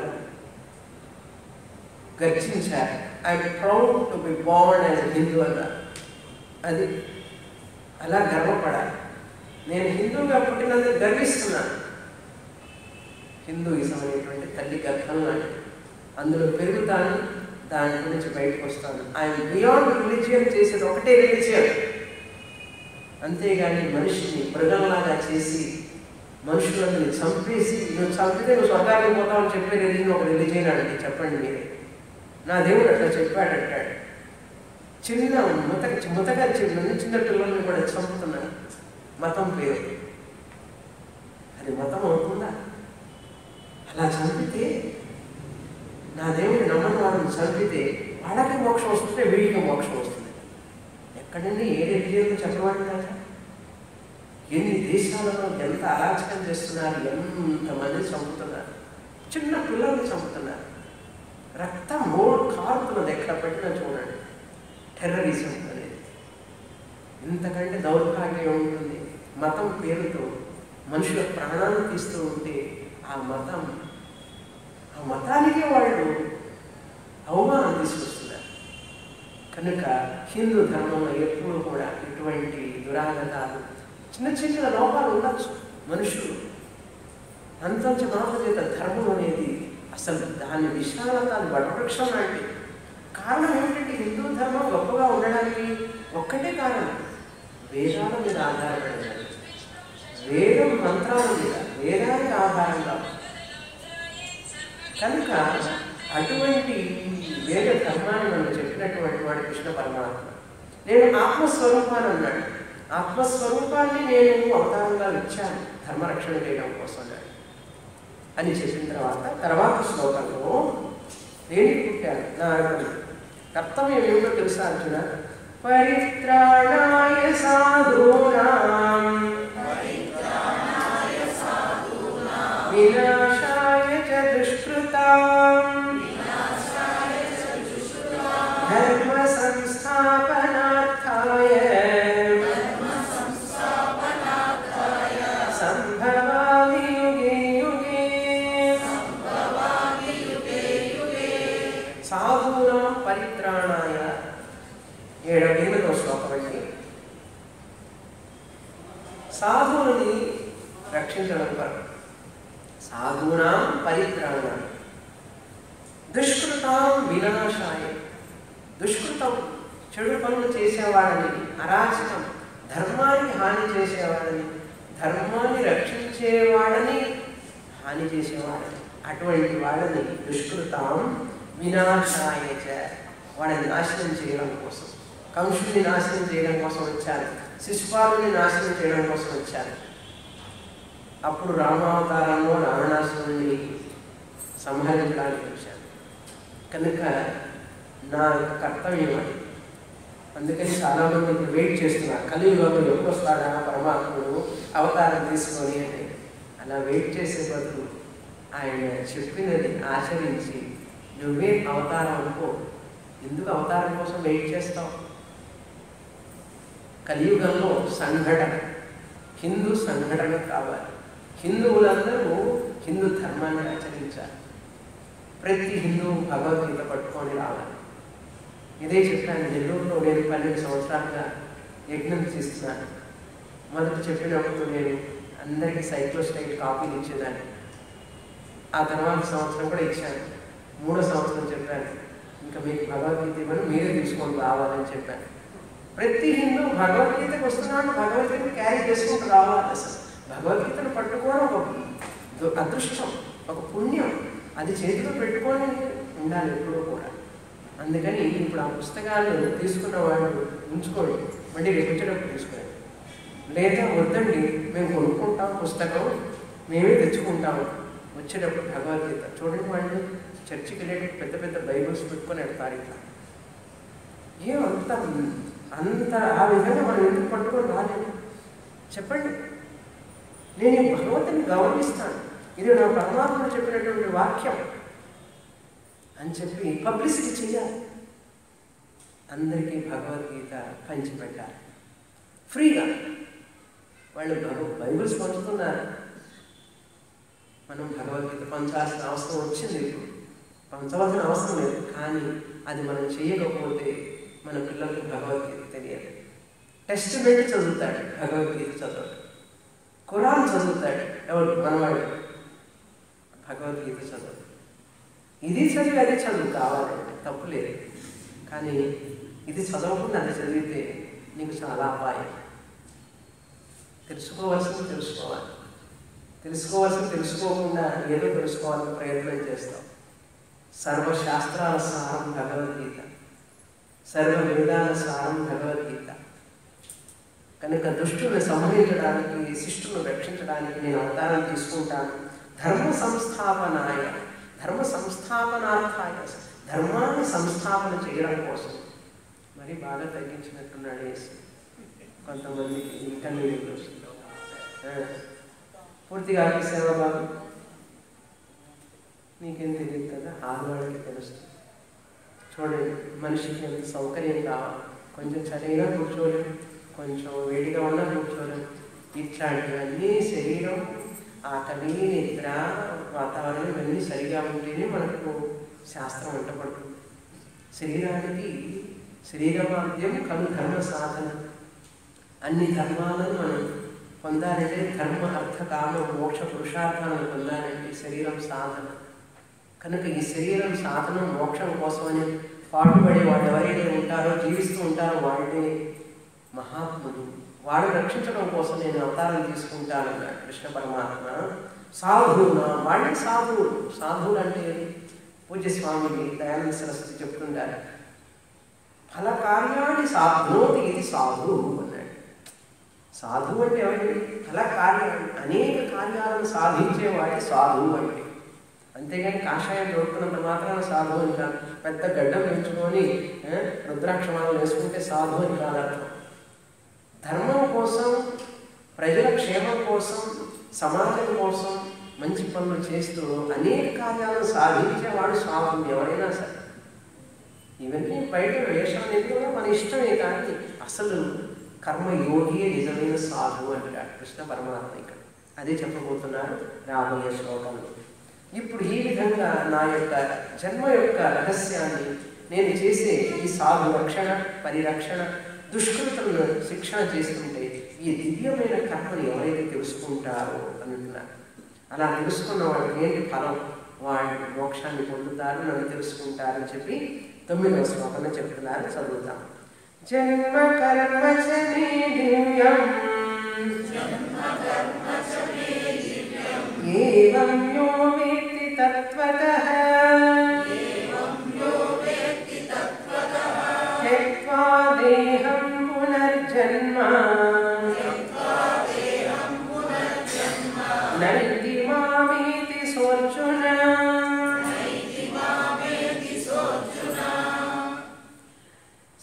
గర్జించారు I'm proud to be born as Hindu అన్నారు అది అలా గర్వపడాలి నేను హిందూగా పుట్టినందుకు గర్విస్తున్నాను హిందూయిజం అనేటువంటి తల్లి గర్భం లాంటిది అందులో పెరుగుతాను దాని గురించి బయటకు వస్తాను ఆయన బియాండ్ రిలీజియన్ చేసేది ఒకటే రిలీజియన్ అంతేగాని మనిషిని మృగంలాగా చేసి మనుషులని చంపేసి నువ్వు చంపితే నువ్వు స్వర్గానికి పోతావు అని చెప్పే రిలీజన్ ఒక రిలీజియన్ అండి చెప్పండి మీరే నా దేవుడు అట్లా చెప్పాడంటాడు చిన్న ముతక ముతక చిన్న చిన్న పిల్లల్ని కూడా చంపుతున్నాడు మతం పేరు అది మతం అవుతుందా అలా చంపితే నా దేవుడు నమ్మని వాడిని చంపితే వాళ్ళకి మోక్షం వస్తుంటే వీడికి మోక్షం వస్తుంది ఎక్కడండి ఏ రిలీజియన్ చెప్పవాడు కదా ఎన్ని దేశాలలో ఎంత అరాచకం చేస్తున్నారు ఎంతమంది చంపుతున్నారు చిన్న పిల్లల్ని చంపుతున్నారు రక్తం మోడ్ కారుతున్నది ఎక్కడ పెట్టినా చూడండి టెర్రరిజం అనేది ఇంతకంటే దౌర్భాగ్యం ఉంటుంది మతం పేరుతో మనుషుల ప్రాణాలు తీస్తూ ఉంటే ఆ మతం ఆ మతానికే వాళ్ళు అవమానం తీసుకొస్తున్నారు కనుక హిందూ ధర్మంలో ఎప్పుడూ కూడా ఇటువంటి దురాగతాలు చిన్న చిన్న లోపాలు ఉండొచ్చు మనుషులు అంతంత మాత్రం చేత ధర్మం అనేది అసలు దాని విశాలత అది వటవృక్షం లాంటి కారణం ఏమిటంటే హిందూ ధర్మం గొప్పగా ఉండడానికి ఒక్కటే కారణం వేదాల మీద ఆధారపడింది వేదం మంత్రాల మీద వేదానికి ఆధారంగా ఉంది. కనుక అటువంటి వేద ధర్మాన్ని మనం చెప్పినటువంటి వాడు కృష్ణ పరమాత్మ నేను ఆత్మస్వరూపాన్ని అన్నాడు ఆత్మస్వరూపాన్ని నేను అవతారంగా ఇచ్చాను ధర్మరక్షణ చేయడం కోసం అన్నాడు అని చెప్పిన తర్వాత తర్వాత శ్లోకంలో దేనికి పుట్టాను నారదుడు కర్తవ్యం ఏమిటో తెలుసా అర్జున పరిత్రాణాయ సాధూనాం వినాశాయ చ దుష్కృతాం ధర్మ సంస్థాపనార్థాయ సంభవామి యుగే యుగే సాధూనాం పరిత్రాణాయ ఏడవ ఎనిమిదవ శ్లోకం అండి సాధువుని రక్షించడం కొరకు సాధూనాం పరిత్రాణాయ దుష్కృతాం వినాశాయ దుష్కృతం చెడు పనులు చేసేవాడని అరాచకం ధర్మాన్ని హాని చేసేవాడని ధర్మాన్ని రక్షించేవాడని హాని చేసేవాడని అటువంటి వాడని దుష్కృతాం వినాశాయ చ వాడిని నాశనం చేయడం కోసం కంసుని నాశనం చేయడం కోసం వచ్చాను శిశుపాలుని నాశనం చేయడం కోసం వచ్చాను అప్పుడు రామావతారంలో రావణాసురుణ్ణి సంహరించడానికి వచ్చాను కనుక నా యొక్క కర్తవ్యం అది అందుకని చాలామంది ఇప్పుడు వెయిట్ చేస్తున్నారు కలియుగంలో ఎప్పుడు వస్తాడా పరమాత్ముడు అవతారం తీసుకొని అని అలా వెయిట్ చేసే బదులు ఆయన చెప్పినది ఆచరించి నువ్వే అవతారం అనుకో ఎందుకు అవతారం కోసం వెయిట్ చేస్తావు కలియుగంలో సంఘటన హిందూ సంఘటన కావాలి హిందువులందరూ హిందూ ధర్మాన్ని ఆచరించాలి ప్రతి హిందువు భగవద్గీత పట్టుకొని రావాలి ఇదే చెప్పాను నెల్లూరులో నేను పన్నెండు సంవత్సరాలుగా యజ్ఞం చేస్తున్నాను మొదట చెప్పినప్పుడు నేను అందరికీ సైక్లోస్టైట్ కాపీలు ఇచ్చేదాన్ని ఆ తర్వాత సంవత్సరం కూడా ఇచ్చాను మూడో సంవత్సరం చెప్పాను ఇంకా మీకు భగవద్గీత ఇవ్వని మీరే తీసుకొని రావాలని చెప్పాను ప్రతి హిందూ భగవద్గీతకు వస్తున్నాను భగవద్గీత క్యారీ చేసుకుంటూ రావాలి అసలు భగవద్గీతను పట్టుకోవడం ఒక దు- అదృష్టం ఒక పుణ్యం అది చేతిలో పెట్టుకొని ఉండాలి ఎప్పుడూ కూడా అందుకని ఇప్పుడు ఆ పుస్తకాలు తీసుకున్న వాళ్ళు ఉంచుకోండి మళ్ళీ రేపు వచ్చేటప్పుడు తీసుకోండి లేదా వద్దండి మేము కొనుక్కుంటాం పుస్తకం మేమే తెచ్చుకుంటాము వచ్చేటప్పుడు భగవద్గీత చూడండి వాళ్ళు చర్చికి వెళ్ళేటప్పుడు పెద్ద పెద్ద బైబుల్స్ పెట్టుకొని వెళ్తారు ఇట్లా ఏం అంత అంత ఆ విధంగా మనం ఎందుకు పట్టుకొని రాలేదు చెప్పండి నేను ఈ భగవంతుని గౌరవిస్తాను ఇది నా పరమాత్మ చెప్పినటువంటి వాక్యం అని చెప్పి పబ్లిసిటీ చేయాలి అందరికీ భగవద్గీత పంచిపెట్టాలి ఫ్రీగా వాళ్ళు భగవ బైబిల్స్ పంచుతున్నారు మనం భగవద్గీత పంచాల్సిన అవసరం వచ్చింది ఇప్పుడు పంచవలసిన అవసరం లేదు కానీ అది మనం చేయకపోతే మన పిల్లలకి భగవద్గీత తెలియదు టెస్ట్ పెట్టి చదువుతాడు భగవద్గీత చదవడు ఖురాన్ చదువుతాడు ఎవరు మనవాడు భగవద్గీత చదవడు ఇది చదివి అదే చదువు కావాలంటే తప్పు లేదు కానీ ఇది చదవకుండా అది చదివితే నీకు చాలా అపాయం తెలుసుకోవాల్సింది తెలుసుకోవాలి తెలుసుకోవాల్సింది తెలుసుకోకుండా ఏదో తెలుసుకోవాలని ప్రయత్నం చేస్తాం సర్వశాస్త్రాల సారం భగవద్గీత సర్వ వేదాల సారం భగవద్గీత కనుక దుష్టుని సంహరించడానికి శిష్టును రక్షించడానికి నేను అవతారం తీసుకుంటాను ధర్మ సంస్థాపనాయ ధర్మ సంస్థాపనార్థాయ ధర్మాన్ని సంస్థాపన చేయడం కోసం మరి బాగా తగ్గించినట్టున్నాడు యేసు కొంతమందికి ఇంకా నీళ్ళు పూర్తిగా ఆపేసావా బాబు నీకేం తెలియదు కదా ఆడవాళ్ళకి తెలుస్తుంది చూడండి మనిషికి ఎంత సౌకర్యం కావాలి కొంచెం చలిగా కూర్చోలేం కొంచెం వేడిగా ఉన్నా కూర్చోలేం ఇట్లాంటివన్నీ శరీరం ఆకలి నిద్ర వాతావరణం ఇవన్నీ సరిగా ఉంటేనే మనకు శాస్త్రం వంటపడుతుంది శరీరానికి శరీరవాద్యం కలు ధర్మ సాధన అన్ని ధర్మాలను మనం పొందాలంటే ధర్మ అర్థ కామ మోక్ష పురుషార్థాలను పొందాలంటే శరీరం సాధన కనుక ఈ శరీరం సాధన మోక్షం కోసమని పాటుపడే వాళ్ళు ఎవరైతే ఉంటారో జీవిస్తూ ఉంటారో వాళ్ళే మహాత్ములు వాళ్ళు రక్షించడం కోసం నేను అవతారం తీసుకుంటాను అన్నాడు కృష్ణ పరమాత్మ సాధువున వాళ్ళే సాధువులు సాధువులు అంటే పూజ్య స్వామిని దయానంద సరస్వతి చెప్తుంటారు ఫల కార్యాన్ని సాధునోతి ఇది సాధువు అన్నాడు సాధువు అంటే ఎవరి ఫల కార్యాలు అనేక కార్యాలను సాధించేవాడే సాధువు అంటే అంతేగాని కాషాయం దొరుకుతున్నంత మాత్రాన సాధువు అని కాదు పెద్ద గడ్డం పెంచుకొని ఏ, రుద్రాక్షమాలు వేసుకుంటే సాధువు అని కాదు అర్థం ధర్మం కోసం ప్రజల క్షేమం కోసం సమాజం కోసం మంచి పనులు చేస్తూ అనేక కార్యాలను సాధించేవాడు సాధువు ఎవరైనా సరే ఇవన్నీ బయట వేషం అనేది కూడా మన ఇష్టమే కానీ అసలు కర్మయోగియే నిజమైన సాధువు అంటాడు కృష్ణ పరమాత్మ ఇక్కడ అదే చెప్పబోతున్నారు రాబోయే శ్లోకంలో ఇప్పుడు ఈ విధంగా నా యొక్క జన్మ యొక్క రహస్యాన్ని నేను చేసే ఈ సాధు రక్షణ పరిరక్షణ దుష్కృతులను శిక్షణ చేస్తుంటే ఈ దివ్యమైన కర్మను ఎవరైతే తెలుసుకుంటారో అంటున్నారు అలా తెలుసుకున్న వాళ్ళకి ఏంటి ఫలం వాళ్ళు మోక్షాన్ని పొందుతారు నన్ను తెలుసుకుంటారని చెప్పి తొమ్మిదవ శ్లోకంలో చెప్తున్నారు చదువుతాం జన్మ కర్మ చ మే దివ్యం ఏవం యో వేత్తి తత్వతః త్యక్త్వా దేహ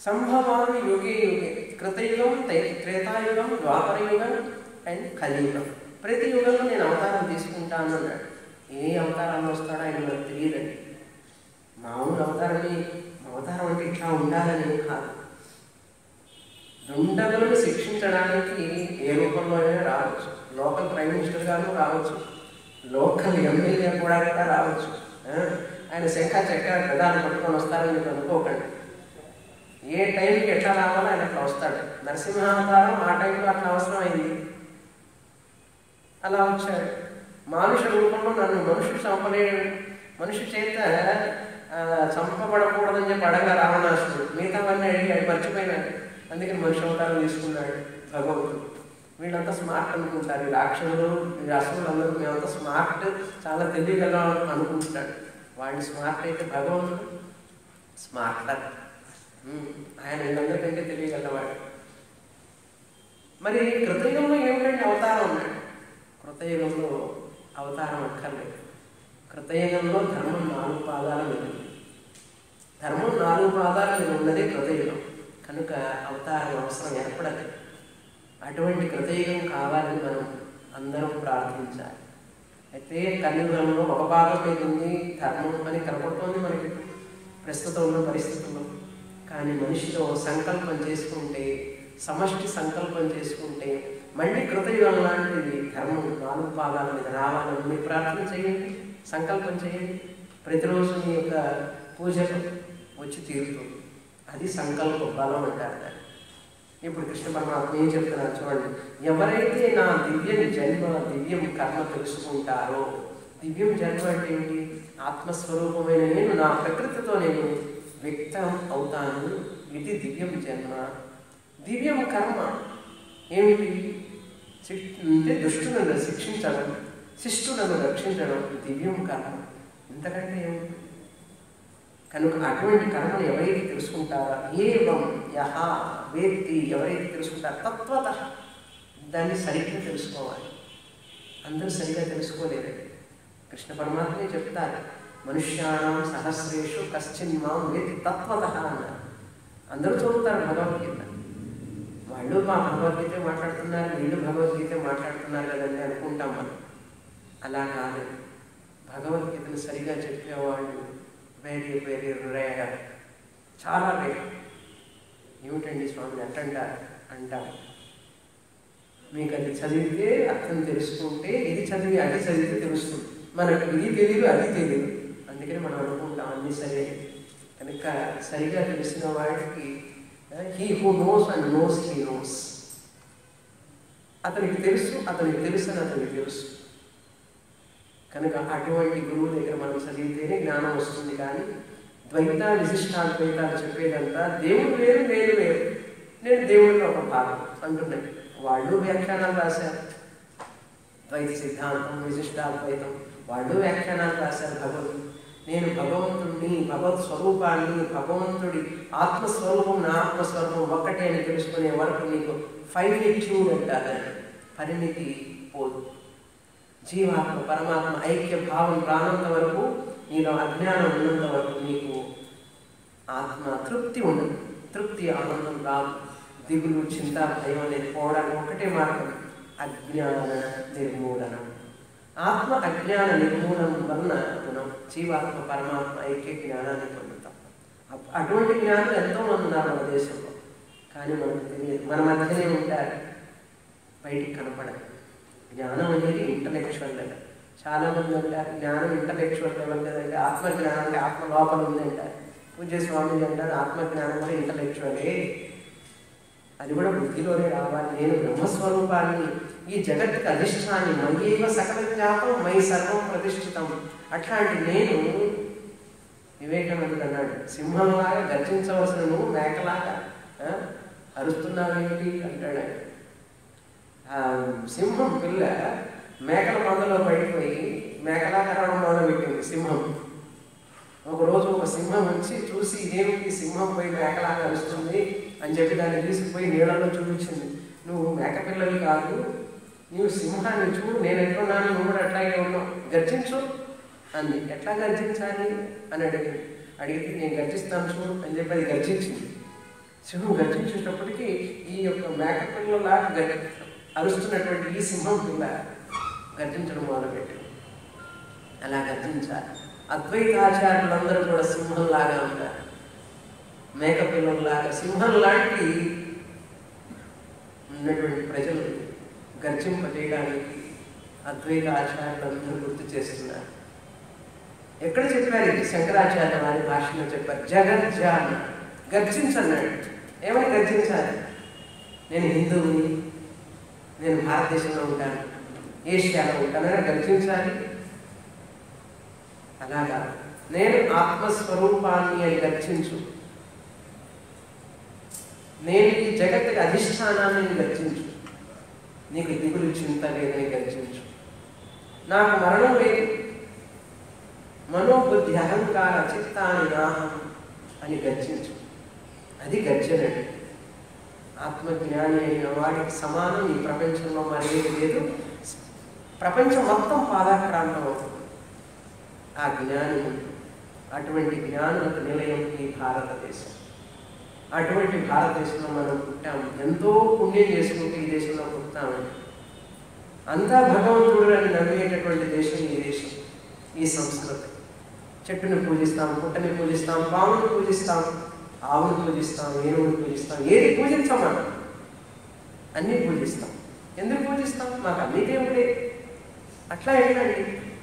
సంభవామి యుగే యుగే కృతయుగం తై- త్రేతాయుగం ద్వాపరయుగం అండ్ కలియుగం ప్రతి యుగంలో నేను అవతారం తీసుకుంటాను అన్నాడు ఏ అవతారాలు వస్తాడో ఆయన నాకు తెలియదండి మామూలు అవతారమే అవతారం అంటే ఇట్లా ఉండాలని కాదు దుండగులను శిక్షించడానికి ఏ రూపంలో అయినా రావచ్చు లోకల్ ప్రైమ్ మినిస్టర్ గారు రావచ్చు లోకల్ ఎమ్మెల్యే కూడా కూడా రావచ్చు ఆ, ఆయన శంఖ చక్ర గదాలు పట్టుకొని వస్తారని మీరు అనుకోకండి ఏ టైంకి ఎట్లా రావాలో ఆయన అట్లా వస్తాడు నరసింహావతారం ఆ టైంలో అట్లా అవసరమైంది అలా వచ్చాడు మానుష రూపంలో నన్ను మనుషుడు చంపలేడు మనిషి చేత ఆ, చంపబడకూడదని చెప్పి అడగా రావణాసుడు మిగతావన్నీ అడిగాడు మర్చిపోయినాడు అందుకని మనిషి అవతారం తీసుకున్నాడు భగవంతుడు వీళ్ళంతా స్మార్ట్ అనుకుంటారు ఈ రాక్షసులు ఈ అసురులు అందరూ మేమంతా స్మార్ట్ చాలా తెలియగల అనుకుంటున్నాడు వాడిని స్మార్ట్ అయితే భగవంతుడు స్మార్ట్ ఆయన వీళ్ళందరికంటే తెలియగలవాడు మరి కృతయుగంలో ఏమిటంటే అవతారం ఉన్నాడు కృతయుగంలో అవతారం అక్కర్లేదు కృతయుగంలో ధర్మం నాలుగు పాదాల మీద ఉంది ధర్మం నాలుగు పాదాల మీద ఉన్నదే కృతయుగం కనుక అవతారం అవసరం ఏర్పడదు అటువంటి కృతయుగం కావాలని మనం అందరం ప్రార్థించాలి అయితే కలియుగంలో ఒక పాదం మీద ఉంది ధర్మం అని కనపడుతోంది మనకి ప్రస్తుతం ఉన్న పరిస్థితుల్లో కానీ మనిషిలో సంకల్పం చేసుకుంటే సమష్టి సంకల్పం చేసుకుంటే మళ్ళీ కృతయుగం లాంటిది ధర్మం నాలుగు పాదాల మీద రావాలని మీరు ప్రార్థన చేయండి సంకల్పం చేయండి ప్రతిరోజు మీ యొక్క పూజలు వచ్చి తీరుతుంది అది సంకల్ప బలం అంటారు దాన్ని ఇప్పుడు కృష్ణ పరమాత్మ ఏం చెప్తున్నారు చూడండి ఎవరైతే నా దివ్యం జన్మ దివ్యం కర్మ తెలుసుకుంటారో దివ్యం జన్మ అంటే ఏమిటి ఆత్మస్వరూపమైన నేను నా ప్రకృతితో నేను వ్యక్తం అవుతాను ఇది దివ్యం జన్మ దివ్యం కర్మ ఏమిటి శిక్- అంటే దుష్టులను శిక్షించడం శిష్టులను రక్షించడం దివ్యం కర్మ ఇంతకంటే ఏమిటి కనుక అటువంటి కర్మను ఎవరైతే తెలుసుకుంటారో ఏవం యహ వేత్తి ఎవరైతే తెలుసుకుంటారో తత్వత దాన్ని సరిగ్గా తెలుసుకోవాలి అందరూ సరిగ్గా తెలుసుకోలేరండి కృష్ణ పరమాత్మే చెప్తారు మనుష్యాణం సహస్రేషు కశ్చిన్ మాం వేతి తత్వత అన్నారు అందరూ చదువుతారు భగవద్గీత వాళ్ళు మా భగవద్గీత మాట్లాడుతున్నారు వీళ్ళు భగవద్గీత మాట్లాడుతున్నారు కదండి అనుకుంటాం మనం అలా కాదు భగవద్గీతను సరిగా చెప్పేవాళ్ళు వెరీ వెరీ రేర్ చాలా రేర్ ఏమిటండి స్వామి అట్టంటారు అంటాం మీకు అది చదివితే అర్థం తెలుసుకుంటే ఇది చదివి అది చదివితే తెలుస్తుంది మనకు ఇది తెలియదు అది తెలియదు అందుకని మనం అనుకుంటాం అన్ని సరే కనుక సరిగా తెలిసిన వాడికి he who knows and knows he knows అతనికి తెలుసు అతనికి తెలుసు అని అతనికి తెలుసు కనుక అటువంటి గురువు దగ్గర మనం చదివితేనే జ్ఞానం వస్తుంది కానీ ద్వైత విశిష్టాద్వైతాలు చెప్పేదంతా దేవుడు వేరు నేను వేరు నేను దేవుడిలో ఒక భాగం అంటున్నాయి వాళ్ళు వ్యాఖ్యానాలు రాశారు ద్వైత సిద్ధాంతం విశిష్టాద్వైతం వాళ్ళు వ్యాఖ్యానాలు రాశారు భగవంతుడు నేను భగవంతుడిని భగవత్ స్వరూపాన్ని భగవంతుడి ఆత్మస్వరూపం నా ఆత్మస్వరూపం ఒక్కటే అని తెలుసుకునే వరకు నీకు ఫైనిట్యూడ్ అంటారు పరిణితి పోదు జీవాత్మ పరమాత్మ ఐక్య భావం రానంత వరకు నీలో అజ్ఞానం ఉన్నంత వరకు నీకు ఆత్మ తృప్తి ఉండదు తృప్తి ఆనందం రాదు దిగులు చింత భయం అనేది పోవడానికి ఒకటే మార్గం అజ్ఞాన నిర్మూలనం ఆత్మ అజ్ఞాన నిర్మూలనం వలన మనం జీవాత్మ పరమాత్మ ఐక్య జ్ఞానాన్ని పొందుతాం అప్- అటువంటి జ్ఞానులు ఎంతో మంది ఉన్నారు మన దేశంలో కానీ మనకు తెలియదు మన మధ్యనే ఉంటారు బయటికి కనపడదు జ్ఞానం అనేది ఇంటలెక్చువల్ లెవెల్ చాలా మంది అంటారు జ్ఞానం ఇంటలెక్చువల్ లెవెల్ లేదంటే ఆత్మ జ్ఞానం అంటే ఆత్మ లోపల ఉంది అంటారు పూజ స్వామి అంటారు ఆత్మ జ్ఞానం కూడా ఇంటలెక్చువలే అది కూడా బుద్ధిలోనే రావాలి నేను బ్రహ్మస్వరూపాన్ని ఈ జగత్తుకి అధిష్టాన్ని మయ్యేవ సకల జ్ఞాపం మై సర్వం ప్రతిష్ఠితం అట్లాంటి నేను వివేకానందుడు అన్నాడు సింహంలాగా గర్జించవలసిన నువ్వు మేకలాగా ఆ, అరుస్తున్నావేంటి అంటాడు ఆయన ఆ సింహం పిల్ల మేకల మందలో పడిపోయి మేకలాగా అరవడం మొదలుపెట్టింది సింహం ఒకరోజు ఒక సింహం వచ్చి చూసి ఇదేమిటి సింహం పోయి మేకలాగా అరుస్తుంది అని చెప్పి దాన్ని తీసుకుపోయి నీళ్ళలో చూపించింది నువ్వు మేక పిల్లవి కాదు నీవు సింహాన్ని చూడు నేను ఎట్లున్నాను నువ్వు కూడా అట్లాగే ఉన్నావు గర్జించు అంది ఎట్లా గర్జించాలి అని అడిగింది అడిగితే నేను గర్జిస్తాను చూడు అని చెప్పి అది గర్జించింది సింహం గర్జించేటప్పటికీ ఈ యొక్క మేకపిల్లలాగా గర్ అరుస్తున్నటువంటి ఈ సింహం పిల్ల గర్జించడం మొదలుపెట్టింది అలా గర్జించాలి అద్వైతాచార్యులందరూ కూడా సింహంలాగా ఉంటారు మేకపిల్లలాగా సింహం లాంటి ఉన్నటువంటి ప్రజలు గర్జింపజేయడానికి అద్వైత ఆచార్యులందరూ గుర్తు చేస్తున్నారు ఎక్కడ చెప్పారు ఇది శంకరాచార్య వారి భాషలో చెప్పారు జగజ్జాన్ గర్జించన్నాడు ఏమని గర్జించాలి నేను హిందువుని నేను భారతదేశంలో ఉంటాను ఏషియాలో ఉంటాను అని గర్జించాలి అలాగా నేను ఆత్మస్వరూపాన్ని అని గర్జించు నేను ఈ జగత్తుకి అధిష్టానాన్ని అని గర్జించు నీకు దిగులు చింత లేదని గర్జించు నాకు మరణం లేదు మనోబుద్ధి అహంకార చిత్తాన్ని నాహం అని గర్జించు అది గర్జనడు ఆత్మజ్ఞాని అయిన వాడికి సమానం ఈ ప్రపంచంలో మరేది లేదు ప్రపంచం మొత్తం పాదాక్రాంతం అవుతుంది ఆ జ్ఞాని ఉంది. అటువంటి జ్ఞానులకు నిలయం ఈ భారతదేశం అటువంటి భారతదేశంలో మనం పుట్టాము ఎంతో పుణ్యం చేసుకుంటే ఈ దేశంలో పుట్టామని అంతా భగవంతుడు అని నమ్మేటటువంటి దేశం ఈ దేశం ఈ సంస్కృతి చెట్టుని పూజిస్తాం పుట్టని పూజిస్తాం పాముని పూజిస్తాం ఆవుని పూజిస్తాం ఏనుగుని పూజిస్తాం ఏది పూజించాం మనం అన్నీ పూజిస్తాం ఎందుకు పూజిస్తాం మాకు అన్ని దేవుడే అట్లా ఏంటండి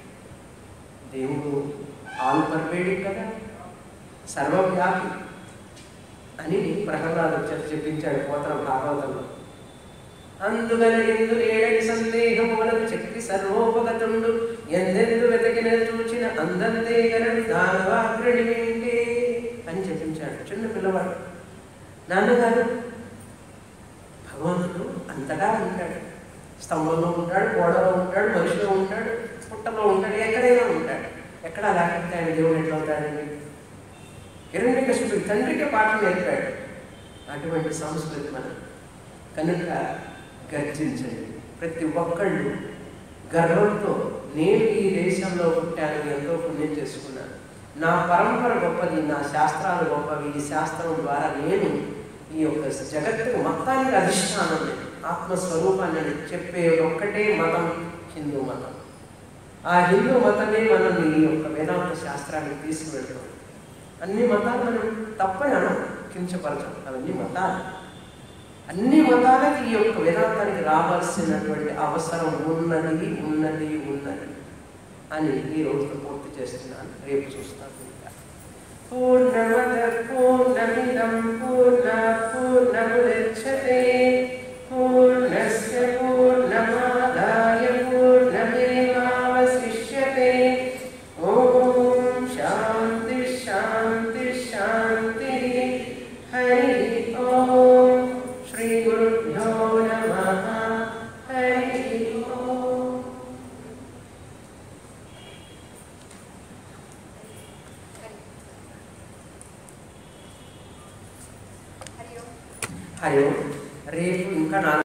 దేవుడు ఆల్ పర్వేడిక్ కదా సర్వవ్యాపి అని ప్రహ్లాదు చె- చెప్పించాడు పోతన భాగవతంలో అందుగల ఎందు ఏడని సందేహములకు చెప్పి సర్వోపగతుండు ఎందెందు వెతకిన చూచిన అందంతే గలడు దానవాగ్రడి వింటే అని చెప్పించాడు చిన్న పిల్లవాడు నాన్నగారు భగవంతుడు అంతటా ఉంటాడు స్తంభంలో ఉంటాడు గోడలో ఉంటాడు మనిషిలో ఉంటాడు పుట్టలో ఉంటాడు ఎక్కడైనా ఉంటాడు ఎక్కడ లేకపోతే ఆయన దేవుడు ఎట్లా ఉంటాడండి హిరణ్యకశిపుడి తండ్రికి పాఠం నేర్పాడు అటువంటి సంస్కృతి మనం కనుక గర్జించండి ప్రతి ఒక్కళ్ళు గర్వంతో నేను ఈ దేశంలో పుట్టాను ఎంతో పుణ్యం చేసుకున్నాను నా పరంపర గొప్పది నా శాస్త్రాలు గొప్పవి ఈ శాస్త్రం ద్వారా నేను ఈ యొక్క జగత్తుకు మొత్తానికి అధిష్టానం నేను ఆత్మస్వరూపాన్ని అని చెప్పే ఒక్కటే మతం హిందూ మతం ఆ హిందూ మతమే మనల్ని ఈ యొక్క వేదాంత శాస్త్రాన్ని తీసుకువెళ్తాం అన్ని మతాలు మనం తప్పని అనం కించపరచం అవన్నీ మతాలు అన్ని మతాలకి ఈ యొక్క వేదాంతానికి రావాల్సినటువంటి అవసరం ఉన్నది ఉన్నది ఉన్నది అని ఈ రోజుతో పూర్తి చేస్తున్నాను రేపు చూస్తాను ఇంకా పూర్ణమద పూర్ణమిదం పూర్ణ పూర్ణముదచ్చతే పూర్ణస్య పూర్ణమాదాయ పూర్ణమేవావశిష్యతే ఓం శాంతి శాంతి శాంతి హరి ఓం శ్రీ గురుభ్యో నమః హరి ఓం హరి ఓం హరి ఓం రేపు ఇంకా నాలుగు